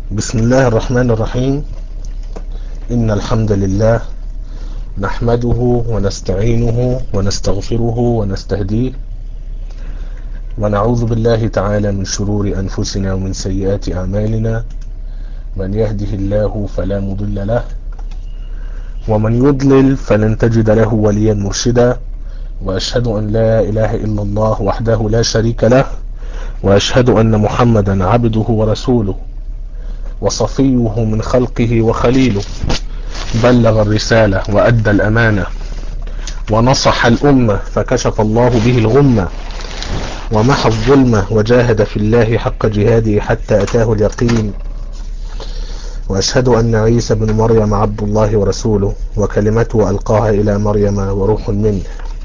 بسم الله الرحمن الرحيم إن الحمد لله نحمده ونستعينه ونستغفره ونستهديه ونعوذ بالله تعالى من شرور أنفسنا ومن سيئات أعمالنا من يهده الله فلا مضل له ومن يضلل فلن تجد له وليا مرشدا وأشهد أن لا إله إلا الله وحده لا شريك له وأشهد أن محمدا عبده ورسوله وصفيه من خلقه وخليله بلغ الرسالة وأدى الأمانة ونصح الأمة فكشف الله به الغمة ومحى الظلمة وجاهد في الله حق جهاده حتى أتاه اليقين وأشهد أن عيسى بن مريم عبد الله ورسوله وكلمته ألقاها إلى مريم وروح منه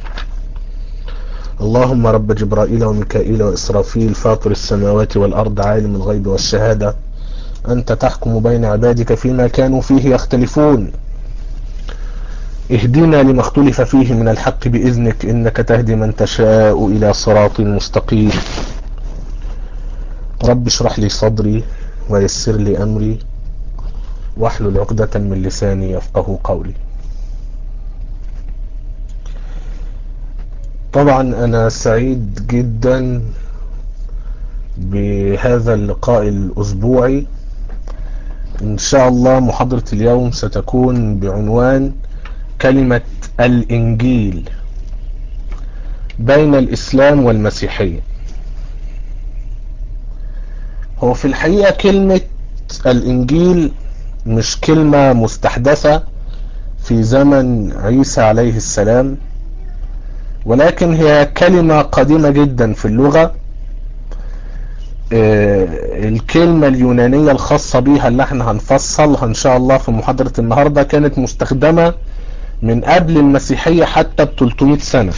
اللهم رب جبرائيل وميكائيل وإسرافيل فاطر السماوات والأرض عالم الغيب والشهادة أنت تحكم بين عبادك فيما كانوا فيه يختلفون اهدنا لما اختلف فيه من الحق بإذنك إنك تهدي من تشاء إلى صراط مستقيم رب اشرح لي صدري ويسر لي أمري واحلل عقدة من لساني يفقه قولي طبعا أنا سعيد جدا بهذا اللقاء الأسبوعي إن شاء الله محاضرة اليوم ستكون بعنوان كلمة الإنجيل بين الإسلام والمسيحية هو في الحقيقة كلمة الإنجيل مش كلمة مستحدثة في زمن عيسى عليه السلام ولكن هي كلمة قديمة جدا في اللغة الكلمة اليونانية الخاصة بيها اللي احنا هنفصلها ان شاء الله في محاضرة النهاردة كانت مستخدمة من قبل المسيحية حتى ب 300 سنة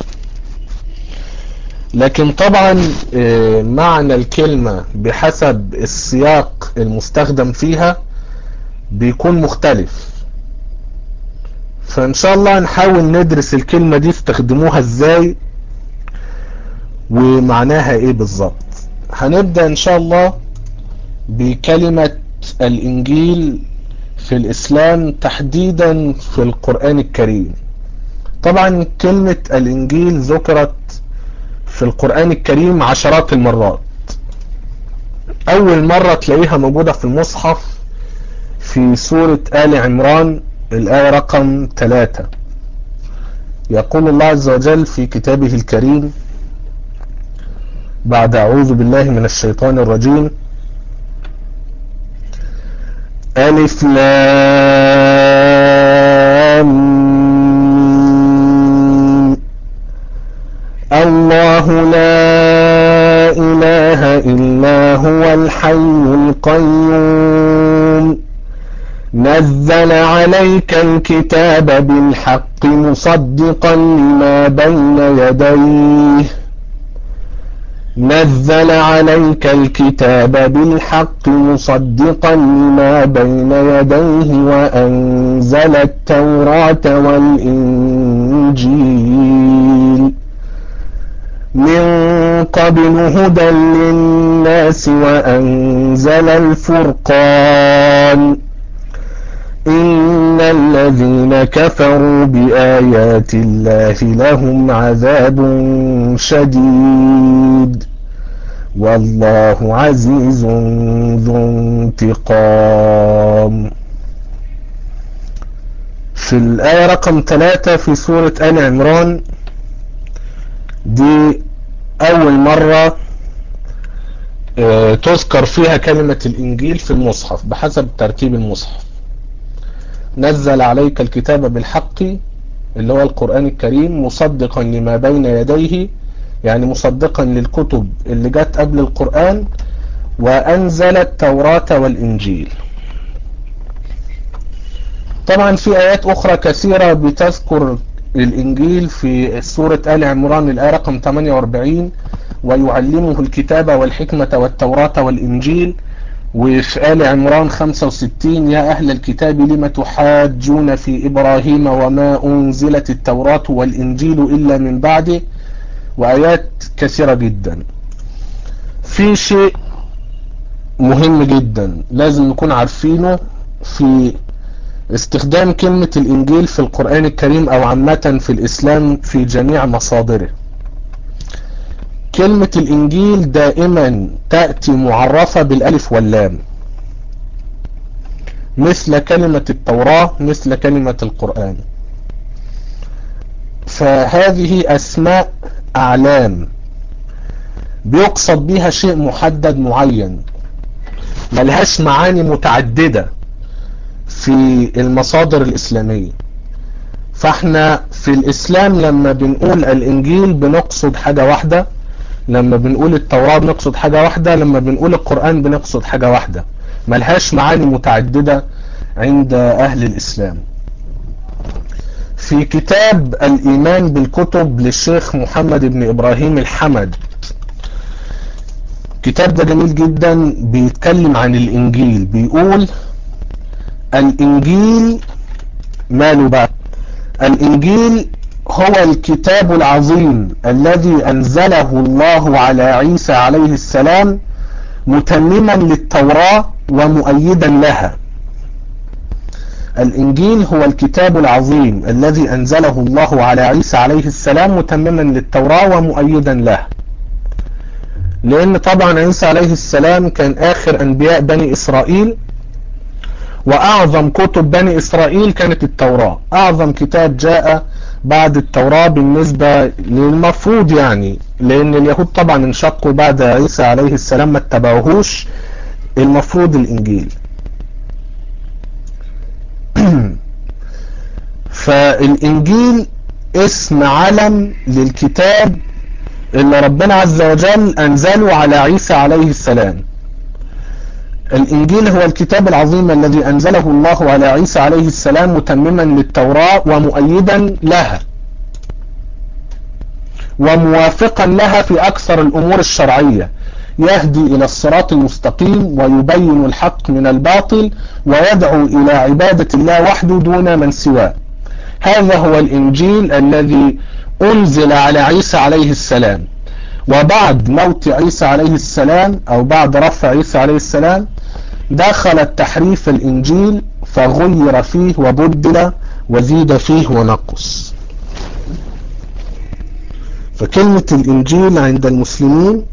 لكن طبعا معنى الكلمة بحسب السياق المستخدم فيها بيكون مختلف فان شاء الله نحاول ندرس الكلمة دي استخدموها ازاي ومعناها ايه بالظبط هنبدأ ان شاء الله بكلمة الانجيل في الاسلام تحديدا في القرآن الكريم طبعا كلمة الانجيل ذكرت في القرآن الكريم عشرات المرات اول مرة تلاقيها موجودة في المصحف في سورة آل عمران الآية رقم 3 يقول الله عز وجل في كتابه الكريم بعد أعوذ بالله من الشيطان الرجيم ألف لام الله لا إله إلا هو الحي القيوم نزل عليك الكتاب بالحق مصدقا لما بين يديه نزل عليك الكتاب بالحق مصدقا لما بين يديه وأنزل التوراة والإنجيل من قبل هدى للناس وأنزل الفرقان إن الذين كفروا بآيات الله لهم عذاب شديد والله عزيز ذو انتقام في الآية رقم 3 في سورة آل عمران دي أول مرة تذكر فيها كلمة الإنجيل في المصحف بحسب ترتيب المصحف نزل عليك الكتاب بالحق اللي هو القرآن الكريم مصدقا لما بين يديه يعني مصدقا للكتب اللي جت قبل القرآن وأنزل التوراة والإنجيل طبعا في آيات أخرى كثيرة بتذكر الإنجيل في سورة آل عمران الآية رقم 48 ويعلمه الكتاب والحكمة والتوراة والإنجيل وفي آل عمران 65 يا أهل الكتاب لم تحاجون في إبراهيم وما أنزلت التوراة والإنجيل إلا من بعده وآيات كثيرة جدا في شيء مهم جدا لازم نكون عارفينه في استخدام كلمة الإنجيل في القرآن الكريم أو عامة في الإسلام في جميع مصادره كلمة الإنجيل دائما تأتي معرفة بالألف واللام مثل كلمة التوراة مثل كلمة القرآن فهذه أسماء أعلام بيقصد بها شيء محدد معين ملهاش معاني متعددة في المصادر الإسلامية فاحنا في الإسلام لما بنقول الإنجيل بنقصد حاجة واحدة لما بنقول التوراة بنقصد حاجة واحدة لما بنقول القرآن بنقصد حاجة واحدة ملهاش معاني متعددة عند أهل الإسلام في كتاب الإيمان بالكتب للشيخ محمد بن إبراهيم الحمد الكتاب ده جميل جدا بيتكلم عن الإنجيل بيقول الإنجيل ماله بقى الإنجيل هو الكتاب العظيم الذي أنزله الله على عيسى عليه السلام متمما للتوراة ومؤيدا لها الإنجيل هو الكتاب العظيم الذي أنزله الله على عيسى عليه السلام متمما للتوراة ومؤيدا لها لأن طبعا عيسى عليه السلام كان آخر أنبياء بني إسرائيل وأعظم كتب بني إسرائيل كانت التوراة أعظم كتاب جاء بعد التوراة بالنسبة للمفروض يعني لأن اليهود طبعا انشقوا بعد عيسى عليه السلام ما اتبعوهوش المفروض الإنجيل فالإنجيل اسم علم للكتاب اللي ربنا عز وجل أنزله على عيسى عليه السلام الإنجيل هو الكتاب العظيم الذي أنزله الله على عيسى عليه السلام متمما للتوراة ومؤيدا لها وموافقا لها في أكثر الأمور الشرعية يهدي إلى الصراط المستقيم ويبين الحق من الباطل ويدعو إلى عبادة الله وحده دون من سواه هذا هو الإنجيل الذي أنزل على عيسى عليه السلام وبعد موت عيسى عليه السلام أو بعد رفع عيسى عليه السلام دخل التحريف الإنجيل فغير فيه وبدل وزيد فيه ونقص فكلمة الإنجيل عند المسلمين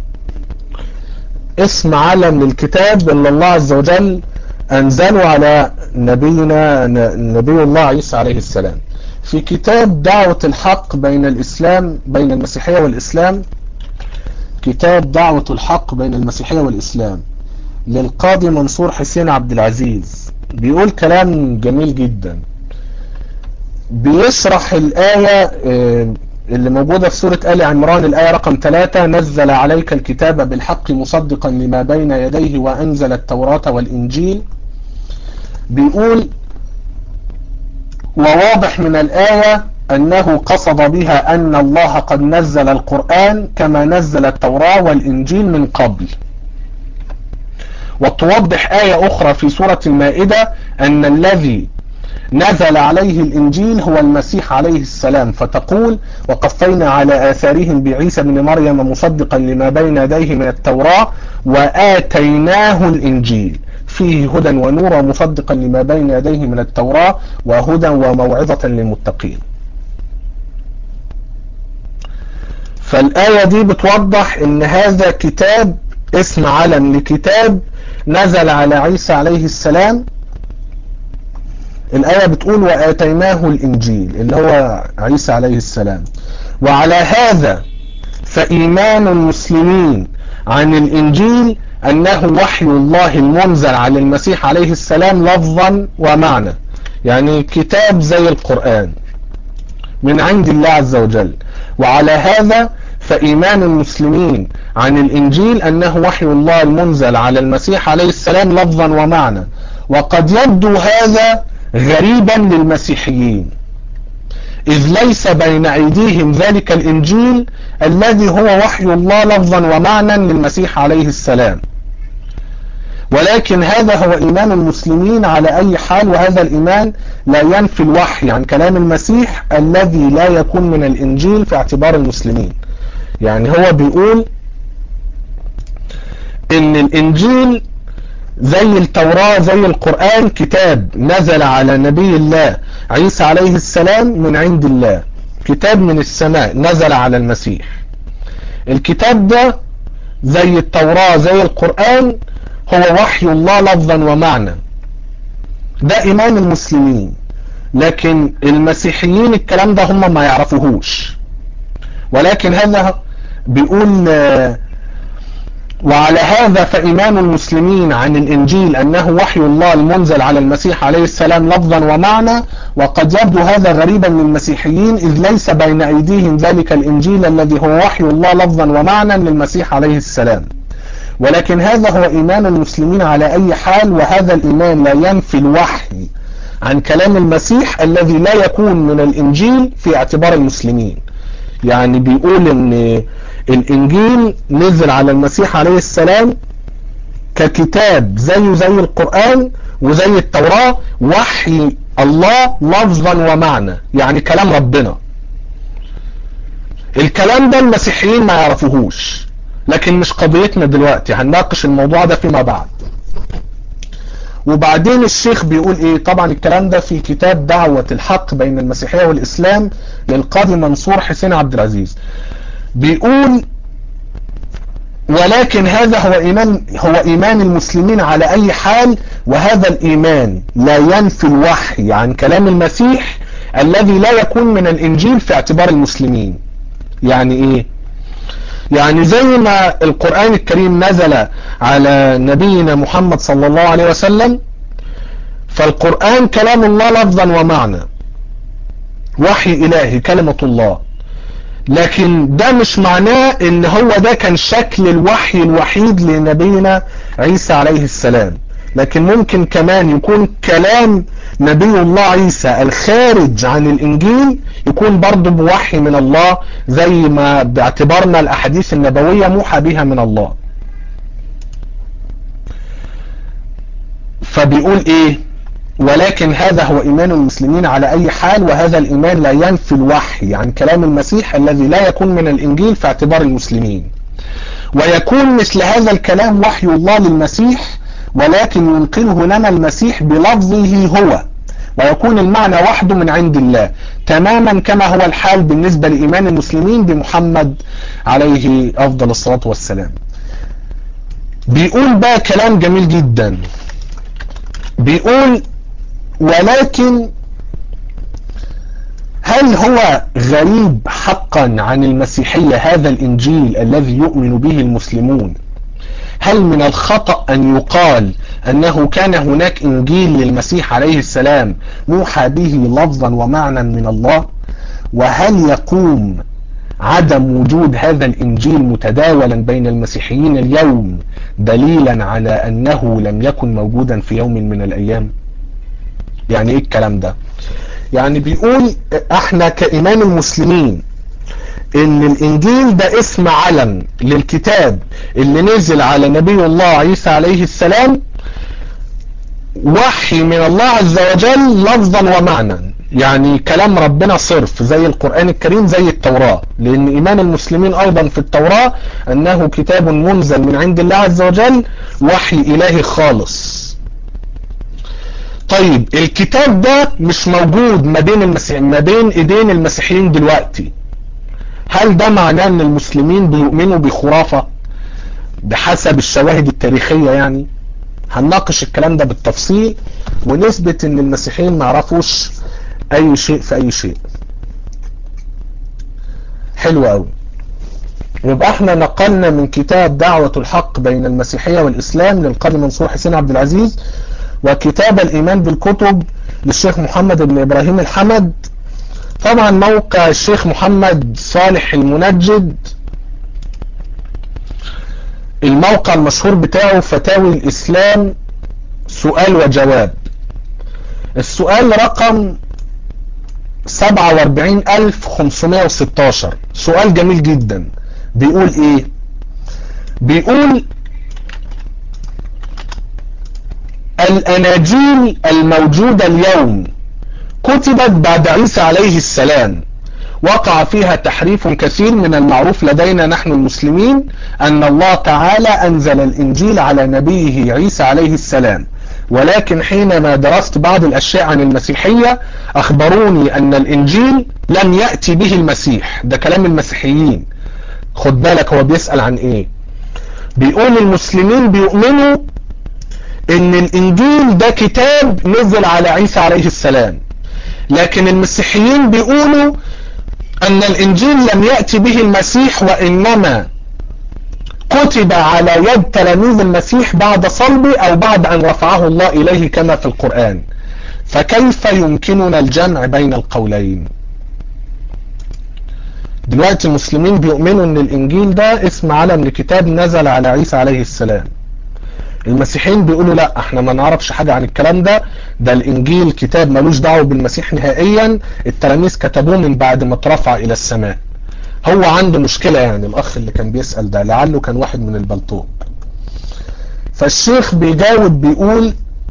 اسم علم للكتاب اللي الله عز وجل أنزله على نبينا نبي الله عيسى عليه السلام في كتاب دعوة الحق بين الإسلام بين المسيحية والإسلام كتاب دعوة الحق بين المسيحية والإسلام للقاضي منصور حسين عبد العزيز بيقول كلام جميل جدا بيشرح الآية اللي موجودة في سورة آل عمران الآية رقم 3 نزل عليك الكتاب بالحق مصدقا لما بين يديه وأنزل التوراة والإنجيل بيقول وواضح من الآية أنه قصد بها أن الله قد نزل القرآن كما نزل التوراة والإنجيل من قبل وتوضح آية أخرى في سورة المائدة أن الذي نزل عليه الإنجيل هو المسيح عليه السلام فتقول وقفينا على آثارهم بعيسى بن مريم مصدقا لما بين يديه من التوراة وآتيناه الإنجيل فيه هدى ونور ومصدقا لما بين يديه من التوراة وهدى وموعظة للمتقين فالآية دي بتوضح ان هذا كتاب اسم علم لكتاب نزل على عيسى عليه السلام الآية بتقول وآتيناه الإنجيل اللي هو عيسى عليه السلام وعلى هذا فإيمان المسلمين عن الإنجيل أنه وحي الله المنزل على المسيح عليه السلام لفظا ومعنى يعني كتاب زي القرآن من عند الله عز وجل وعلى هذا فإيمان المسلمين عن الإنجيل أنه وحي الله المنزل على المسيح عليه السلام لفظا ومعنى وقد يبدو هذا غريبا للمسيحيين إذ ليس بين أيديهم ذلك الإنجيل الذي هو وحي الله لفظا ومعنى للمسيح عليه السلام ولكن هذا هو إيمان المسلمين على أي حال وهذا الإيمان لا ينفي الوحي عن كلام المسيح الذي لا يكون من الإنجيل في اعتبار المسلمين يعني هو بيقول ان الانجيل زي التوراة زي القرآن كتاب نزل على نبي الله عيسى عليه السلام من عند الله كتاب من السماء نزل على المسيح الكتاب ده زي التوراة زي القرآن هو وحي الله لفظا ومعنى ده ايمان المسلمين لكن المسيحيين الكلام ده هم ما يعرفوهوش ولكن هذا بيقول وعلى هذا فإيمان المسلمين عن الإنجيل أنه وحي الله المنزل على المسيح عليه السلام لفظا ومعنى وقد يبدو هذا غريبا للمسيحيين إذ ليس بين أيديهم ذلك الإنجيل الذي هو وحي الله لفظا ومعنى للمسيح عليه السلام ولكن هذا هو إيمان المسلمين على أي حال وهذا الإيمان لا ينفي الوحي عن كلام المسيح الذي لا يكون من الإنجيل في اعتبار المسلمين يعني بيقول ان الانجيل نزل على المسيح عليه السلام ككتاب زيه زي القرآن وزي التوراة وحي الله لفظا ومعنى يعني كلام ربنا الكلام ده المسيحيين ما يعرفوهوش لكن مش قضيتنا دلوقتي هنناقش الموضوع ده فيما بعد وبعدين الشيخ بيقول ايه طبعا الكلام ده في كتاب دعوة الحق بين المسيحية والاسلام للقاضي منصور حسين عبد العزيز بيقول ولكن هذا هو ايمان هو ايمان المسلمين على اي حال وهذا الايمان لا ينفي الوحي عن كلام المسيح الذي لا يكون من الانجيل في اعتبار المسلمين يعني ايه يعني زي ما القرآن الكريم نزل على نبينا محمد صلى الله عليه وسلم فالقرآن كلام الله لفظا ومعنى وحي إلهي كلمة الله لكن ده مش معناه ان هو ده كان شكل الوحي الوحيد لنبينا عيسى عليه السلام لكن ممكن كمان يكون كلام نبي الله عيسى الخارج عن الانجيل يكون برضه بوحي من الله زي ما باعتبارنا الاحاديث النبوية موحى بها من الله فبيقول ايه ولكن هذا هو ايمان المسلمين على اي حال وهذا الايمان لا ينفي الوحي عن كلام المسيح الذي لا يكون من الانجيل في اعتبار المسلمين ويكون مثل هذا الكلام وحي الله للمسيح ولكن ينقله لنا المسيح بلفظه هو ويكون المعنى وحده من عند الله تماما كما هو الحال بالنسبة لإيمان المسلمين بمحمد عليه أفضل الصلاة والسلام بيقول بقى كلام جميل جدا بيقول ولكن هل هو غريب حقا عن المسيحية هذا الإنجيل الذي يؤمن به المسلمون هل من الخطأ أن يقال أنه كان هناك إنجيل للمسيح عليه السلام موحى به لفظا ومعنى من الله وهل يقوم عدم وجود هذا الإنجيل متداولا بين المسيحيين اليوم دليلا على أنه لم يكن موجودا في يوم من الأيام يعني إيه الكلام ده يعني بيقول احنا كإمام المسلمين ان الانجيل ده اسم علم للكتاب اللي نزل على نبي الله عيسى عليه السلام وحي من الله عز وجل لفظا ومعنى يعني كلام ربنا صرف زي القرآن الكريم زي التوراة لان ايمان المسلمين ايضا في التوراة انه كتاب منزل من عند الله عز وجل وحي الهي خالص طيب الكتاب ده مش موجود ما بين المسيح ما بين ايدين المسيحيين دلوقتي هل ده معناه ان المسلمين بيؤمنوا بخرافة بحسب الشواهد التاريخية يعني هنناقش الكلام ده بالتفصيل ونثبت ان المسيحيين ما يعرفوش اي شيء في اي شيء حلو قوي يبقى احنا نقلنا من كتاب دعوة الحق بين المسيحية والاسلام للقاضي منصور حسين عبد العزيز وكتاب الايمان بالكتب للشيخ محمد بن ابراهيم الحمد طبعا موقع الشيخ محمد صالح المنجد الموقع المشهور بتاعه فتاوي الاسلام سؤال وجواب السؤال رقم 47516 سؤال جميل جدا بيقول ايه بيقول الاناجيل الموجودة اليوم كتبت بعد عيسى عليه السلام وقع فيها تحريف كثير من المعروف لدينا نحن المسلمين أن الله تعالى أنزل الإنجيل على نبيه عيسى عليه السلام ولكن حينما درست بعض الأشياء عن المسيحية أخبروني أن الإنجيل لم يأتي به المسيح ده كلام المسيحيين خد بالك هو بيسأل عن إيه بيقول المسلمين بيؤمنوا ان الانجيل ده كتاب نزل على عيسى عليه السلام لكن المسيحيين بيقولوا ان الانجيل لم يأتي به المسيح وانما كتب على يد تلاميذ المسيح بعد صلبه او بعد ان رفعه الله اليه كما في القرآن فكيف يمكننا الجمع بين القولين دلوقتي المسلمين بيؤمنوا ان الانجيل ده اسم علم لكتاب نزل على عيسى عليه السلام المسيحيين بيقولوا لا احنا ما نعرفش حاجة عن الكلام ده ده الانجيل كتاب ملوش دعوه بالمسيح نهائيا التلاميذ كتبوه من بعد ما اترفع الى السماء هو عنده مشكلة يعني الاخ اللي كان بيسأل ده لعله كان واحد من البلطوق فالشيخ بيجاوب بيقول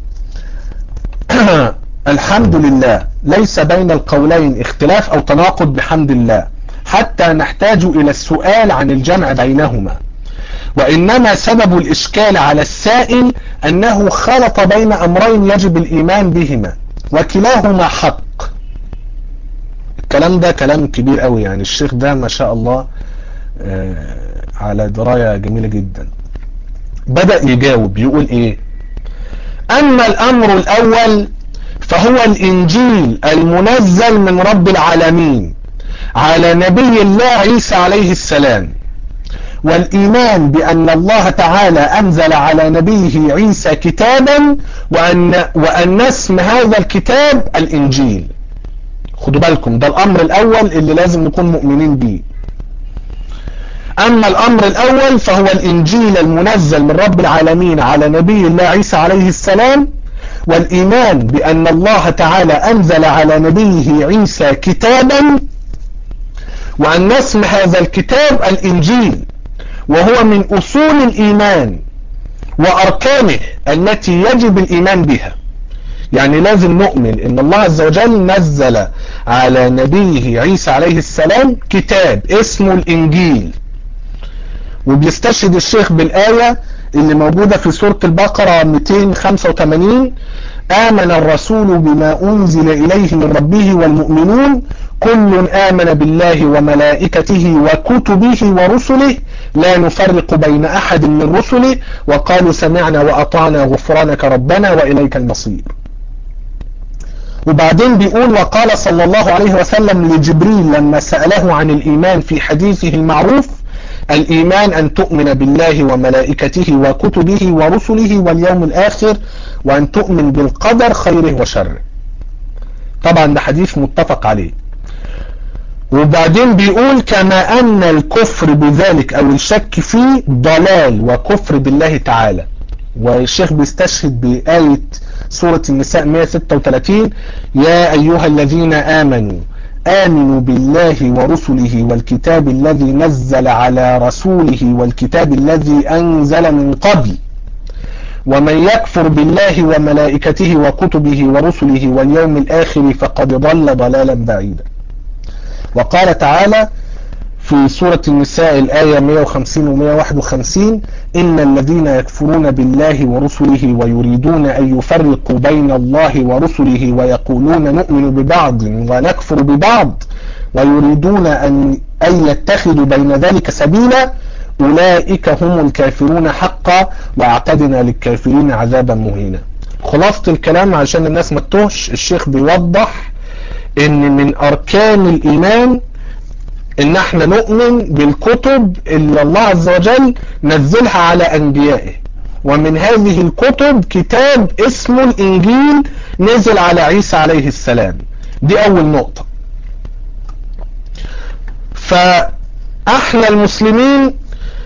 الحمد لله ليس بين القولين اختلاف او تناقض بحمد الله حتى نحتاج الى السؤال عن الجمع بينهما وإنما سبب الإشكال على السائل أنه خلط بين أمرين يجب الإيمان بهما وكلاهما حق الكلام ده كلام كبير قوي يعني الشيخ ده ما شاء الله على دراية جميلة جدا بدأ يجاوب يقول إيه أما الأمر الأول فهو الإنجيل المنزل من رب العالمين على نبي الله عيسى عليه السلام والإيمان بأن الله تعالى أنزل على نبيه عيسى كتابا وأن, وأن اسم هذا الكتاب الإنجيل خدوا بالكم ده الأمر الأول اللي لازم نكون مؤمنين به أما الأمر الأول فهو الإنجيل المنزل من رب العالمين على نبي الله عيسى عليه السلام والإيمان بأن الله تعالى أنزل على نبيه عيسى كتابا وأن اسم هذا الكتاب الإنجيل وهو من أصول الإيمان وأركانه التي يجب الإيمان بها يعني لازم نؤمن ان الله عز وجل نزل على نبيه عيسى عليه السلام كتاب اسمه الانجيل وبيستشهد الشيخ بالآية اللي موجودة في سورة البقرة 285 آمن الرسول بما أنزل إليه من ربه والمؤمنون كل آمن بالله وملائكته وكتبه ورسله لا نفرق بين أحد من رسله وقالوا سمعنا وأطعنا غفرانك ربنا وإليك المصير وبعدين بيقول وقال صلى الله عليه وسلم لجبريل لما سأله عن الإيمان في حديثه المعروف الإيمان أن تؤمن بالله وملائكته وكتبه ورسله واليوم الآخر وأن تؤمن بالقدر خيره وشره طبعا ده حديث متفق عليه وبعدين بيقول كما أن الكفر بذلك أو الشك فيه ضلال وكفر بالله تعالى والشيخ بيستشهد بآية سورة النساء 136 يا أيها الذين آمنوا آمنوا بالله ورسله والكتاب الذي نزل على رسوله والكتاب الذي أنزل من قبل ومن يكفر بالله وملائكته وكتبه ورسله واليوم الآخر فقد ضل ضلالا بعيدا وقال تعالى في سورة النساء الآية 150 و 151 إن الذين يكفرون بالله ورسله ويريدون أن يفرقوا بين الله ورسله ويقولون نؤمن ببعض ونكفر ببعض ويريدون أن, أن يتخذوا بين ذلك سبيلا أولئك هم الكافرون حقا واعتدنا للكافرين عذابا مهينا خلاصة الكلام عشان الناس ما تتوهش الشيخ بيوضح ان من اركان الايمان ان احنا نؤمن بالكتب اللي الله عز وجل نزلها على انبيائه ومن هذه الكتب كتاب اسمه الانجيل نزل على عيسى عليه السلام دي اول نقطة فاحنا المسلمين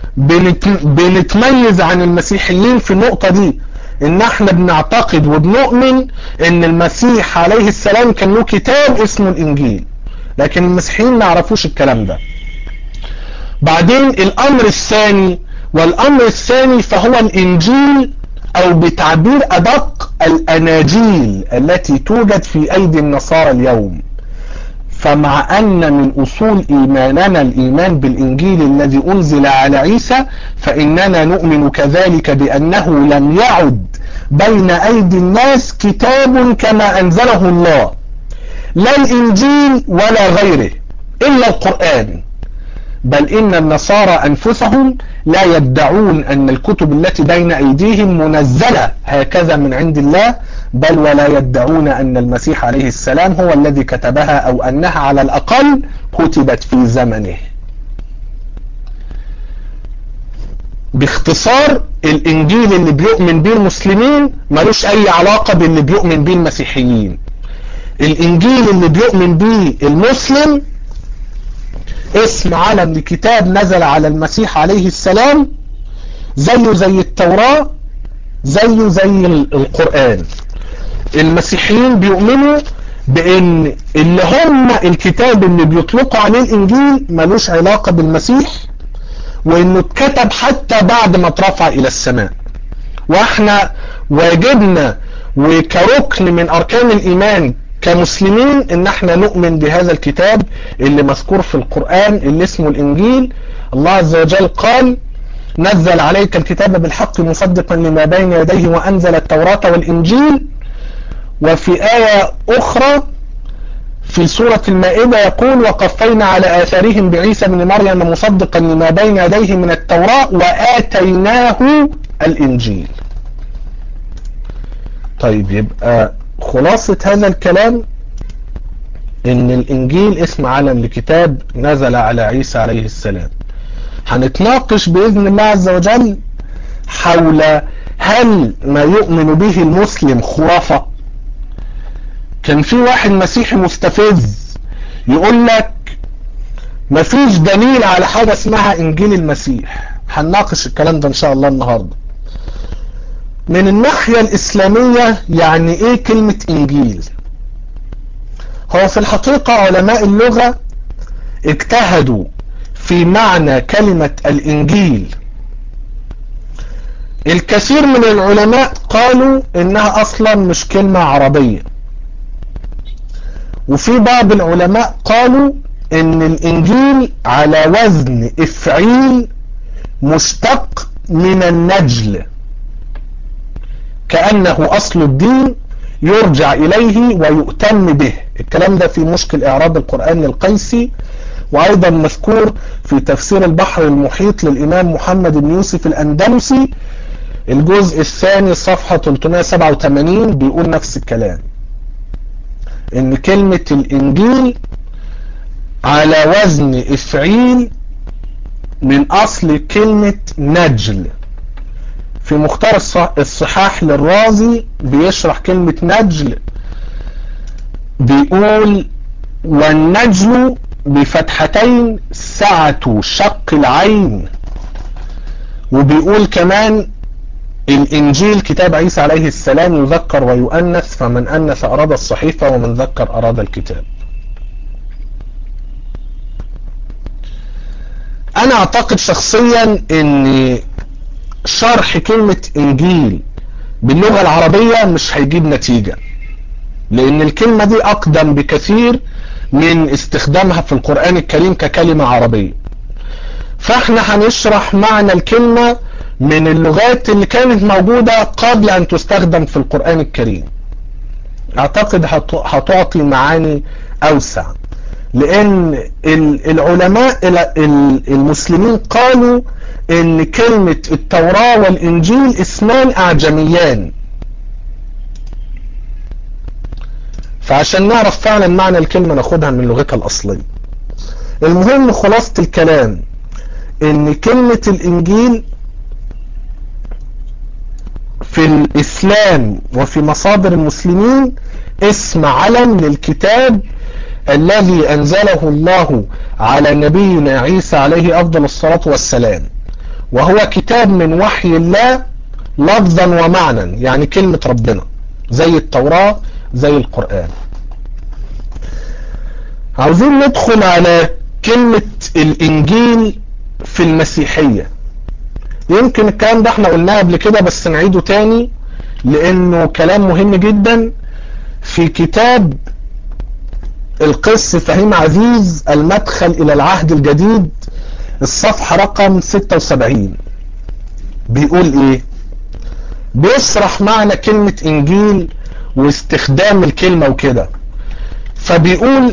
بنتميز عن المسيحيين في النقطة دي ان احنا بنعتقد وبنؤمن ان المسيح عليه السلام كان له كتاب اسمه الانجيل لكن المسيحيين ما يعرفوش الكلام ده بعدين الامر الثاني والامر الثاني فهو الانجيل او بتعبير ادق الاناجيل التي توجد في ايدي النصارى اليوم فمع أن من أصول إيماننا الإيمان بالإنجيل الذي أنزل على عيسى فإننا نؤمن كذلك بأنه لم يعد بين أيدي الناس كتاب كما أنزله الله لا الإنجيل ولا غيره إلا القرآن بل إن النصارى أنفسهم لا يدعون أن الكتب التي بين أيديهم منزلة هكذا من عند الله بل ولا يدعون أن المسيح عليه السلام هو الذي كتبها أو أنها على الأقل كتبت في زمنه باختصار الإنجيل اللي بيؤمن به المسلمين ملوش أي علاقة باللي بيؤمن به المسيحيين الإنجيل اللي بيؤمن به المسلم اسم علم لكتاب نزل على المسيح عليه السلام زيه زي التوراة زيه زي القرآن المسيحيين بيؤمنوا بان اللي هم الكتاب اللي بيطلقوا عليه الانجيل ملوش علاقة بالمسيح وانه اتكتب حتى بعد ما اترفع الى السماء واحنا واجبنا وكركن من اركان الايمان كمسلمين ان احنا نؤمن بهذا الكتاب اللي مذكور في القرآن اللي اسمه الانجيل الله عز وجل قال نزل عليك الكتاب بالحق مصدقا لما بين يديه وانزل التوراة والانجيل وفي آية اخرى في سورة المائدة يقول وقفينا على آثارهم بعيسى بن مريم مصدقا لما بين يديه من التوراة وآتيناه الإنجيل طيب يبقى خلاصة هذا الكلام ان الانجيل اسم علم لكتاب نزل على عيسى عليه السلام هنتناقش باذن الله عز وجل حول هل ما يؤمن به المسلم خرافة كان في واحد مسيحي مستفز يقول لك مفيش دليل على حاجة اسمها انجيل المسيح هنناقش الكلام ده ان شاء الله النهاردة من الناحية الاسلامية يعني ايه كلمة انجيل هو في الحقيقة علماء اللغة اجتهدوا في معنى كلمة الانجيل الكثير من العلماء قالوا انها اصلا مش كلمة عربية وفي بعض العلماء قالوا ان الانجيل على وزن افعيل مشتق من النجل كأنه أصل الدين يرجع إليه ويؤتم به الكلام ده في مشكل إعراب القرآن القيسي وأيضا مذكور في تفسير البحر المحيط للإمام محمد بن يوسف الأندلسي الجزء الثاني صفحة 387 بيقول نفس الكلام ان كلمة الانجيل على وزن افعيل من اصل كلمة نجل في مختار الصحاح للرازي بيشرح كلمة نجل بيقول والنجل بفتحتين سعة شق العين وبيقول كمان الانجيل كتاب عيسى عليه السلام يذكر ويؤنث فمن انث اراد الصحيفة ومن ذكر اراد الكتاب انا اعتقد شخصيا ان شرح كلمة انجيل باللغة العربية مش هيجيب نتيجة لان الكلمة دي اقدم بكثير من استخدامها في القرآن الكريم ككلمة عربية فاحنا هنشرح معنى الكلمة من اللغات اللي كانت موجودة قبل ان تستخدم في القرآن الكريم اعتقد هتعطي معاني اوسع لان العلماء المسلمين قالوا ان كلمة التوراة والانجيل اسمان اعجميان فعشان نعرف فعلا معنى الكلمة ناخدها من لغتها الاصلية المهم خلاصة الكلام ان كلمة الانجيل في الاسلام وفي مصادر المسلمين اسم علم للكتاب الذي انزله الله على نبينا عيسى عليه افضل الصلاة والسلام وهو كتاب من وحي الله لفظا ومعنى يعني كلمة ربنا زي التوراة زي القرآن عاوزين ندخل على كلمة الانجيل في المسيحية يمكن الكلام ده احنا قلناه قبل كده بس نعيده تاني لانه كلام مهم جدا في كتاب القس فهيم عزيز المدخل الى العهد الجديد الصفحة رقم 76 بيقول ايه بيشرح معنى كلمة انجيل واستخدام الكلمة وكده فبيقول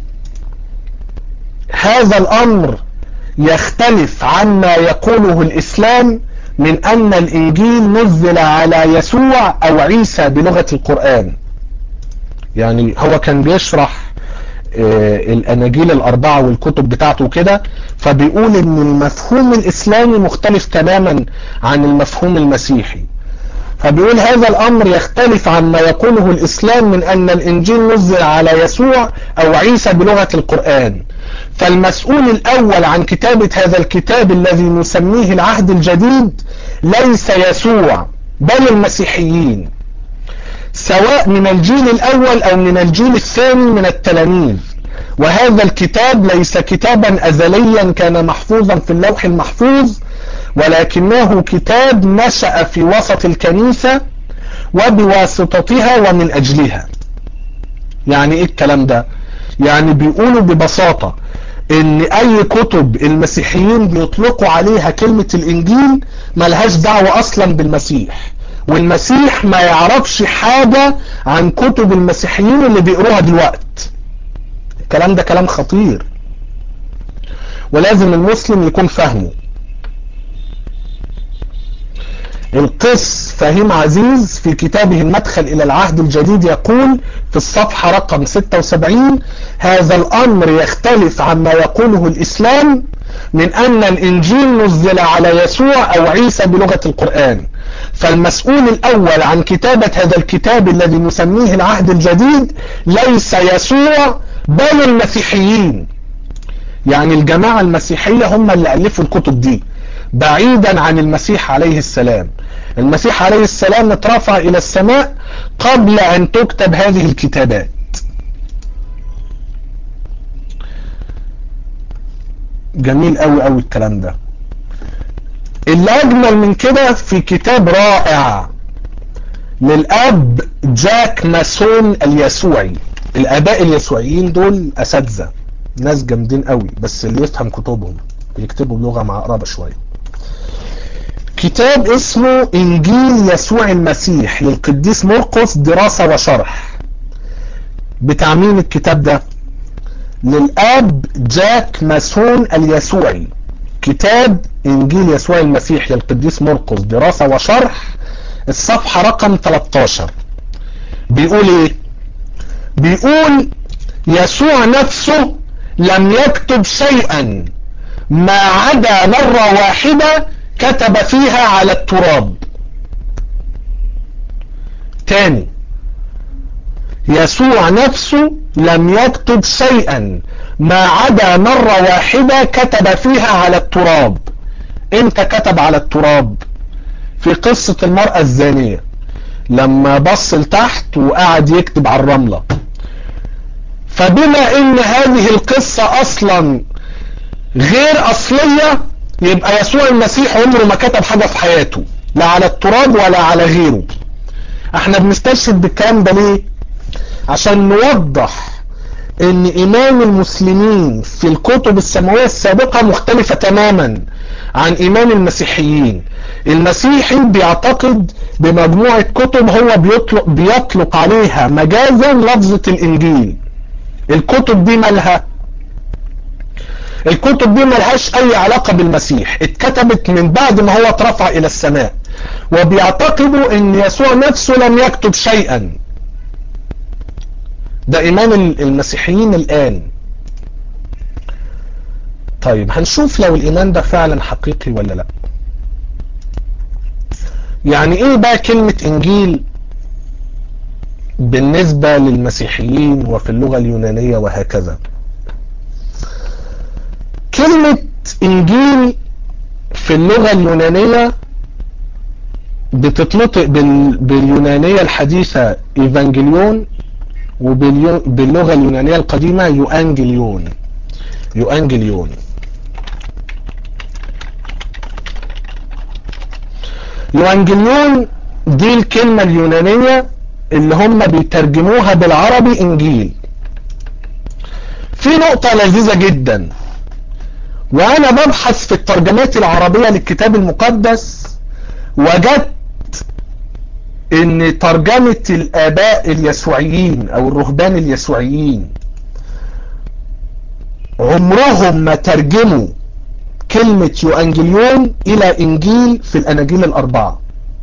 هذا الامر يختلف عما يقوله الاسلام من ان الانجيل نزل على يسوع او عيسى بلغة القرآن يعني هو كان بيشرح آه الاناجيل الاربعة والكتب بتاعته كده فبيقول ان المفهوم الاسلامي مختلف تماما عن المفهوم المسيحي فبيقول هذا الامر يختلف عما يقوله الاسلام من ان الانجيل نزل على يسوع او عيسى بلغة القرآن فالمسؤول الاول عن كتابة هذا الكتاب الذي نسميه العهد الجديد ليس يسوع بل المسيحيين سواء من الجيل الاول او من الجيل الثاني من التلاميذ وهذا الكتاب ليس كتابا ازليا كان محفوظا في اللوح المحفوظ ولكنه كتاب نشأ في وسط الكنيسة وبواسطتها ومن اجلها يعني ايه الكلام ده يعني بيقولوا ببساطة ان اي كتب المسيحيين بيطلقوا عليها كلمة الانجيل ملهاش دعوة اصلا بالمسيح والمسيح ما يعرفش حاجة عن كتب المسيحيين اللي بيقروها دلوقت الكلام ده كلام خطير ولازم المسلم يكون فاهمه القس فهيم عزيز في كتابه المدخل الى العهد الجديد يقول في الصفحة رقم 76 هذا الامر يختلف عما يقوله الاسلام من ان الانجيل نزل على يسوع او عيسى بلغة القرآن فالمسؤول الاول عن كتابة هذا الكتاب الذي نسميه العهد الجديد ليس يسوع بل المسيحيين يعني الجماعة المسيحية هم اللي ألفوا الكتب دي بعيدا عن المسيح عليه السلام المسيح عليه السلام اترفع إلى السماء قبل أن تكتب هذه الكتابات جميل قوي قوي الكلام ده اللي أجمل من كده في كتاب رائع للأب جاك ماسون اليسوعي الآباء اليسوعيين دول أساتذة ناس جامدين قوي بس اللي يفهم كتبهم بيكتبوا بلغة معقربة شوية كتاب اسمه انجيل يسوع المسيح للقديس مرقس دراسة وشرح بتاع مين الكتاب ده للاب جاك ماسون اليسوعي كتاب انجيل يسوع المسيح للقديس مرقس دراسة وشرح الصفحة رقم 13 بيقول ايه بيقول يسوع نفسه لم يكتب شيئا ما عدا مرة واحدة كتب فيها على التراب تاني يسوع نفسه لم يكتب شيئا ما عدا مرة واحدة كتب فيها على التراب امتى كتب على التراب في قصة المرأة الزانية لما بص لتحت وقعد يكتب على الرملة فبما ان هذه القصة اصلا غير اصلية يبقى يسوع المسيح عمره ما كتب حاجة في حياته لا على التراب ولا على غيره احنا بنستشهد بالكلام ده ليه عشان نوضح ان ايمان المسلمين في الكتب السماوية السابقة مختلفة تماما عن ايمان المسيحيين المسيحي بيعتقد بمجموعة كتب هو بيطلق, بيطلق عليها مجازا لفظة الانجيل الكتب دي مالها الكتب دي ملهاش اي علاقة بالمسيح اتكتبت من بعد ما هو اترفع الى السماء وبيعتقدوا ان يسوع نفسه لم يكتب شيئا ده ايمان المسيحيين الان طيب هنشوف لو الايمان ده فعلا حقيقي ولا لا يعني ايه بقى كلمة انجيل بالنسبة للمسيحيين وفي اللغة اليونانية وهكذا كلمة انجيل في اللغة اليونانية بتتنطق باليونانية الحديثة ايفانجليون وباللغة اليونانية القديمة يوانجليون يوانجليون يوانجليون دي الكلمة اليونانية اللي هم بيترجموها بالعربي انجيل في نقطة لذيذة جدا وانا ببحث في الترجمات العربية للكتاب المقدس وجدت ان ترجمة الاباء اليسوعيين او الرهبان اليسوعيين عمرهم ما ترجموا كلمة يوانجليون الى انجيل في الاناجيل الاربعة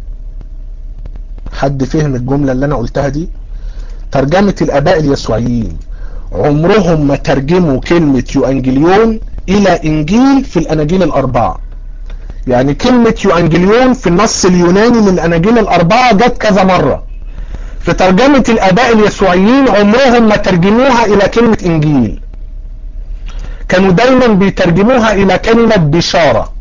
حد فهم الجملة اللي انا قلتها دي ترجمة الاباء اليسوعيين عمرهم ما ترجموا كلمة يوانجليون الى انجيل في الاناجيل الاربعة يعني كلمة يوانجليون في النص اليوناني للاناجيل الاربعة جت كذا مرة في ترجمة الاباء اليسوعيين عمرهم ما ترجموها الى كلمة انجيل كانوا دايما بيترجموها الى كلمة بشارة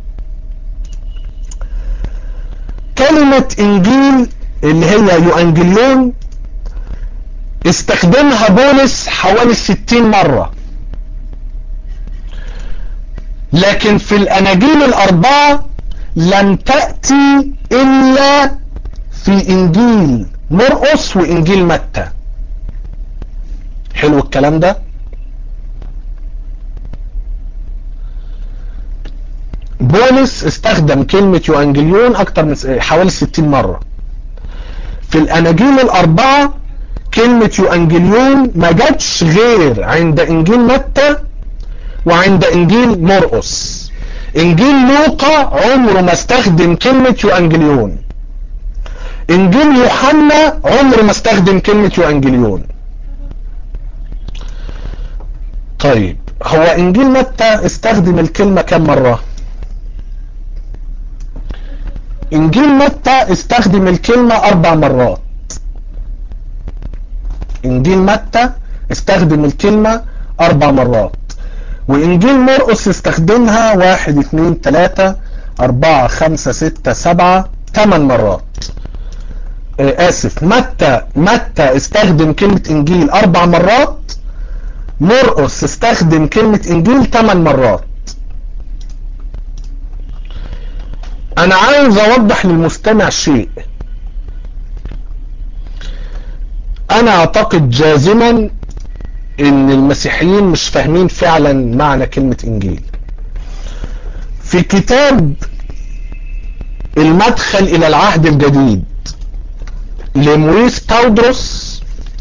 كلمة انجيل اللي هي يوانجليون استخدمها بولس حوالي 60 مرة لكن في الاناجيل الاربعة لم تأتي الا في انجيل مرقس وانجيل متى حلو الكلام ده بولس استخدم كلمة يوانجليون اكتر من حوالي 60 مرة في الاناجيل الاربعة كلمة يوانجليون ما جاتش غير عند انجيل متى وعند انجيل مرقس انجيل لوقا عمره ما استخدم كلمة يوانجليون انجيل يوحنا عمره ما استخدم كلمة يوانجليون طيب هو انجيل متى استخدم الكلمة كم مرة انجيل متى استخدم الكلمة اربع مرات انجيل متى استخدم الكلمة اربع مرات وانجيل مرقس استخدمها واحد اتنين تلاتة اربعة خمسة ستة سبعة تمن مرات آه اسف متى متى استخدم كلمة انجيل اربع مرات مرقس استخدم كلمة انجيل تمن مرات انا عاوز اوضح للمستمع شيء انا اعتقد جازما ان المسيحيين مش فاهمين فعلا معنى كلمة انجيل في كتاب المدخل الى العهد الجديد لموريس تاودروس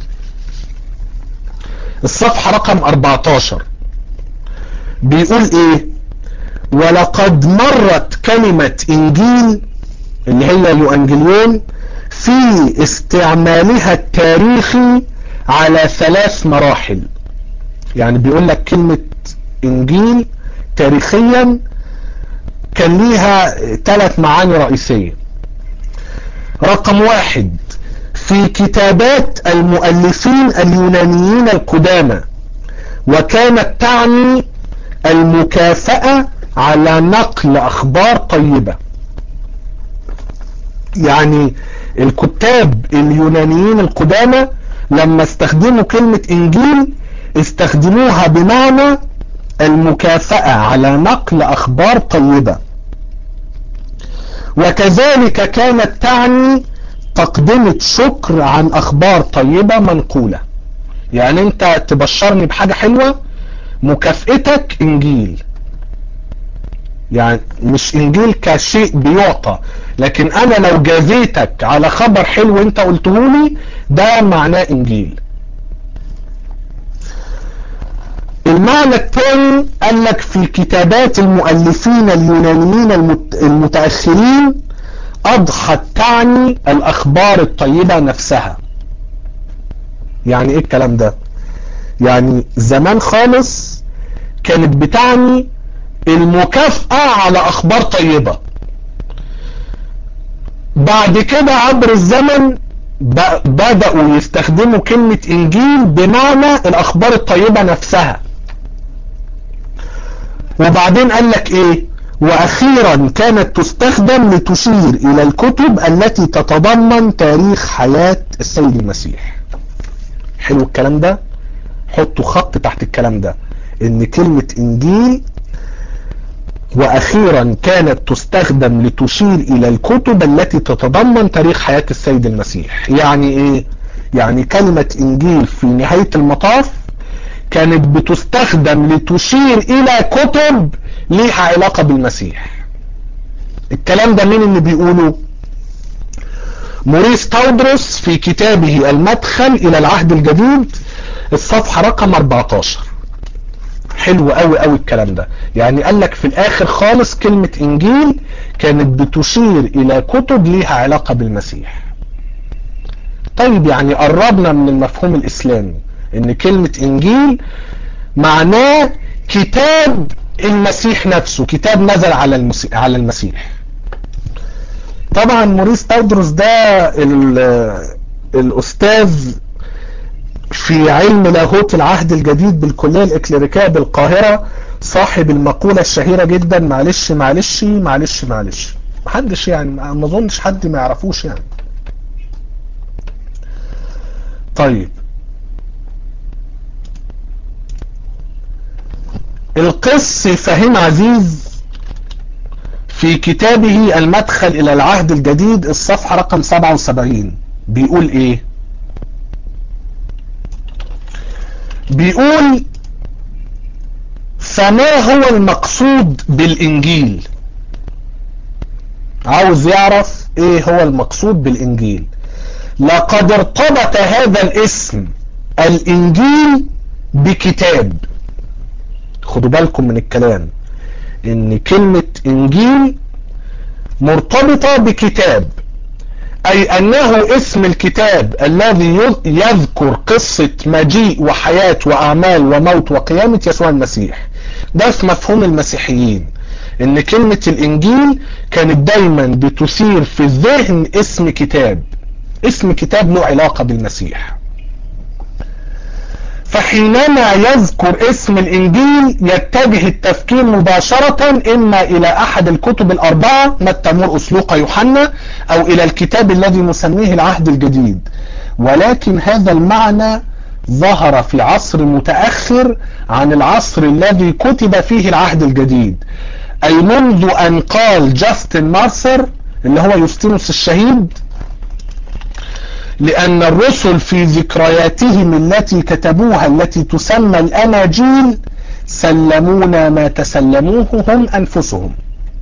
الصفحة رقم 14 بيقول ايه ولقد مرت كلمة انجيل اللي هي اليوانجليون في استعمالها التاريخي على ثلاث مراحل يعني بيقول لك كلمة انجيل تاريخيا كان ليها ثلاث معاني رئيسية رقم واحد في كتابات المؤلفين اليونانيين القدامى وكانت تعني المكافأة على نقل اخبار طيبة يعني الكتاب اليونانيين القدامى لما استخدموا كلمة انجيل استخدموها بمعنى المكافأة على نقل اخبار طيبة وكذلك كانت تعني تقدمة شكر عن اخبار طيبة منقولة يعني انت تبشرني بحاجة حلوة مكافئتك انجيل يعني مش انجيل كشيء بيعطى لكن انا لو جازيتك على خبر حلو انت قلتهولي ده معناه انجيل المعنى الثاني قال لك في كتابات المؤلفين اليونانيين المتأخرين اضحت تعني الاخبار الطيبة نفسها يعني ايه الكلام ده يعني زمان خالص كانت بتعني المكافأة على اخبار طيبة بعد كده عبر الزمن بدأوا يستخدموا كلمة انجيل بمعنى الاخبار الطيبة نفسها وبعدين قال لك ايه واخيرا كانت تستخدم لتشير الى الكتب التي تتضمن تاريخ حياة السيد المسيح حلو الكلام ده حطوا خط تحت الكلام ده ان كلمة انجيل واخيرا كانت تستخدم لتشير الى الكتب التي تتضمن تاريخ حياة السيد المسيح يعني ايه يعني كلمة انجيل في نهاية المطاف كانت بتستخدم لتشير الى كتب ليها علاقة بالمسيح الكلام ده مين اللي بيقوله موريس تاودروس في كتابه المدخل الى العهد الجديد الصفحة رقم 14 حلو قوي قوي الكلام ده يعني قال لك في الاخر خالص كلمة انجيل كانت بتشير الى كتب ليها علاقة بالمسيح طيب يعني قربنا من المفهوم الاسلامي ان كلمة انجيل معناه كتاب المسيح نفسه كتاب نزل على المسيح, على المسيح. طبعا موريس تاودروس ده الاستاذ في علم لاهوت العهد الجديد بالكلية الإكليريكية بالقاهرة صاحب المقولة الشهيرة جدا معلش معلش معلش معلش محدش يعني ما اظنش حد ما يعرفوش يعني طيب القس فهيم عزيز في كتابه المدخل الى العهد الجديد الصفحة رقم 77 بيقول ايه بيقول فما هو المقصود بالانجيل عاوز يعرف ايه هو المقصود بالانجيل لقد ارتبط هذا الاسم الانجيل بكتاب خدوا بالكم من الكلام ان كلمة انجيل مرتبطة بكتاب اي انه اسم الكتاب الذي يذكر قصة مجيء وحياة واعمال وموت وقيامة يسوع المسيح ده في مفهوم المسيحيين ان كلمة الانجيل كانت دايما بتثير في الذهن اسم كتاب اسم كتاب له علاقة بالمسيح فحينما يذكر اسم الانجيل يتجه التفكير مباشرة اما الى احد الكتب الاربعة متى مرقس لوقا يوحنا او الى الكتاب الذي نسميه العهد الجديد ولكن هذا المعنى ظهر في عصر متأخر عن العصر الذي كتب فيه العهد الجديد اي منذ ان قال جاستن مارسر اللي هو يوستينوس الشهيد لأن الرسل في ذكرياتهم التي كتبوها التي تسمى الأناجيل سلمونا ما تسلموه هم أنفسهم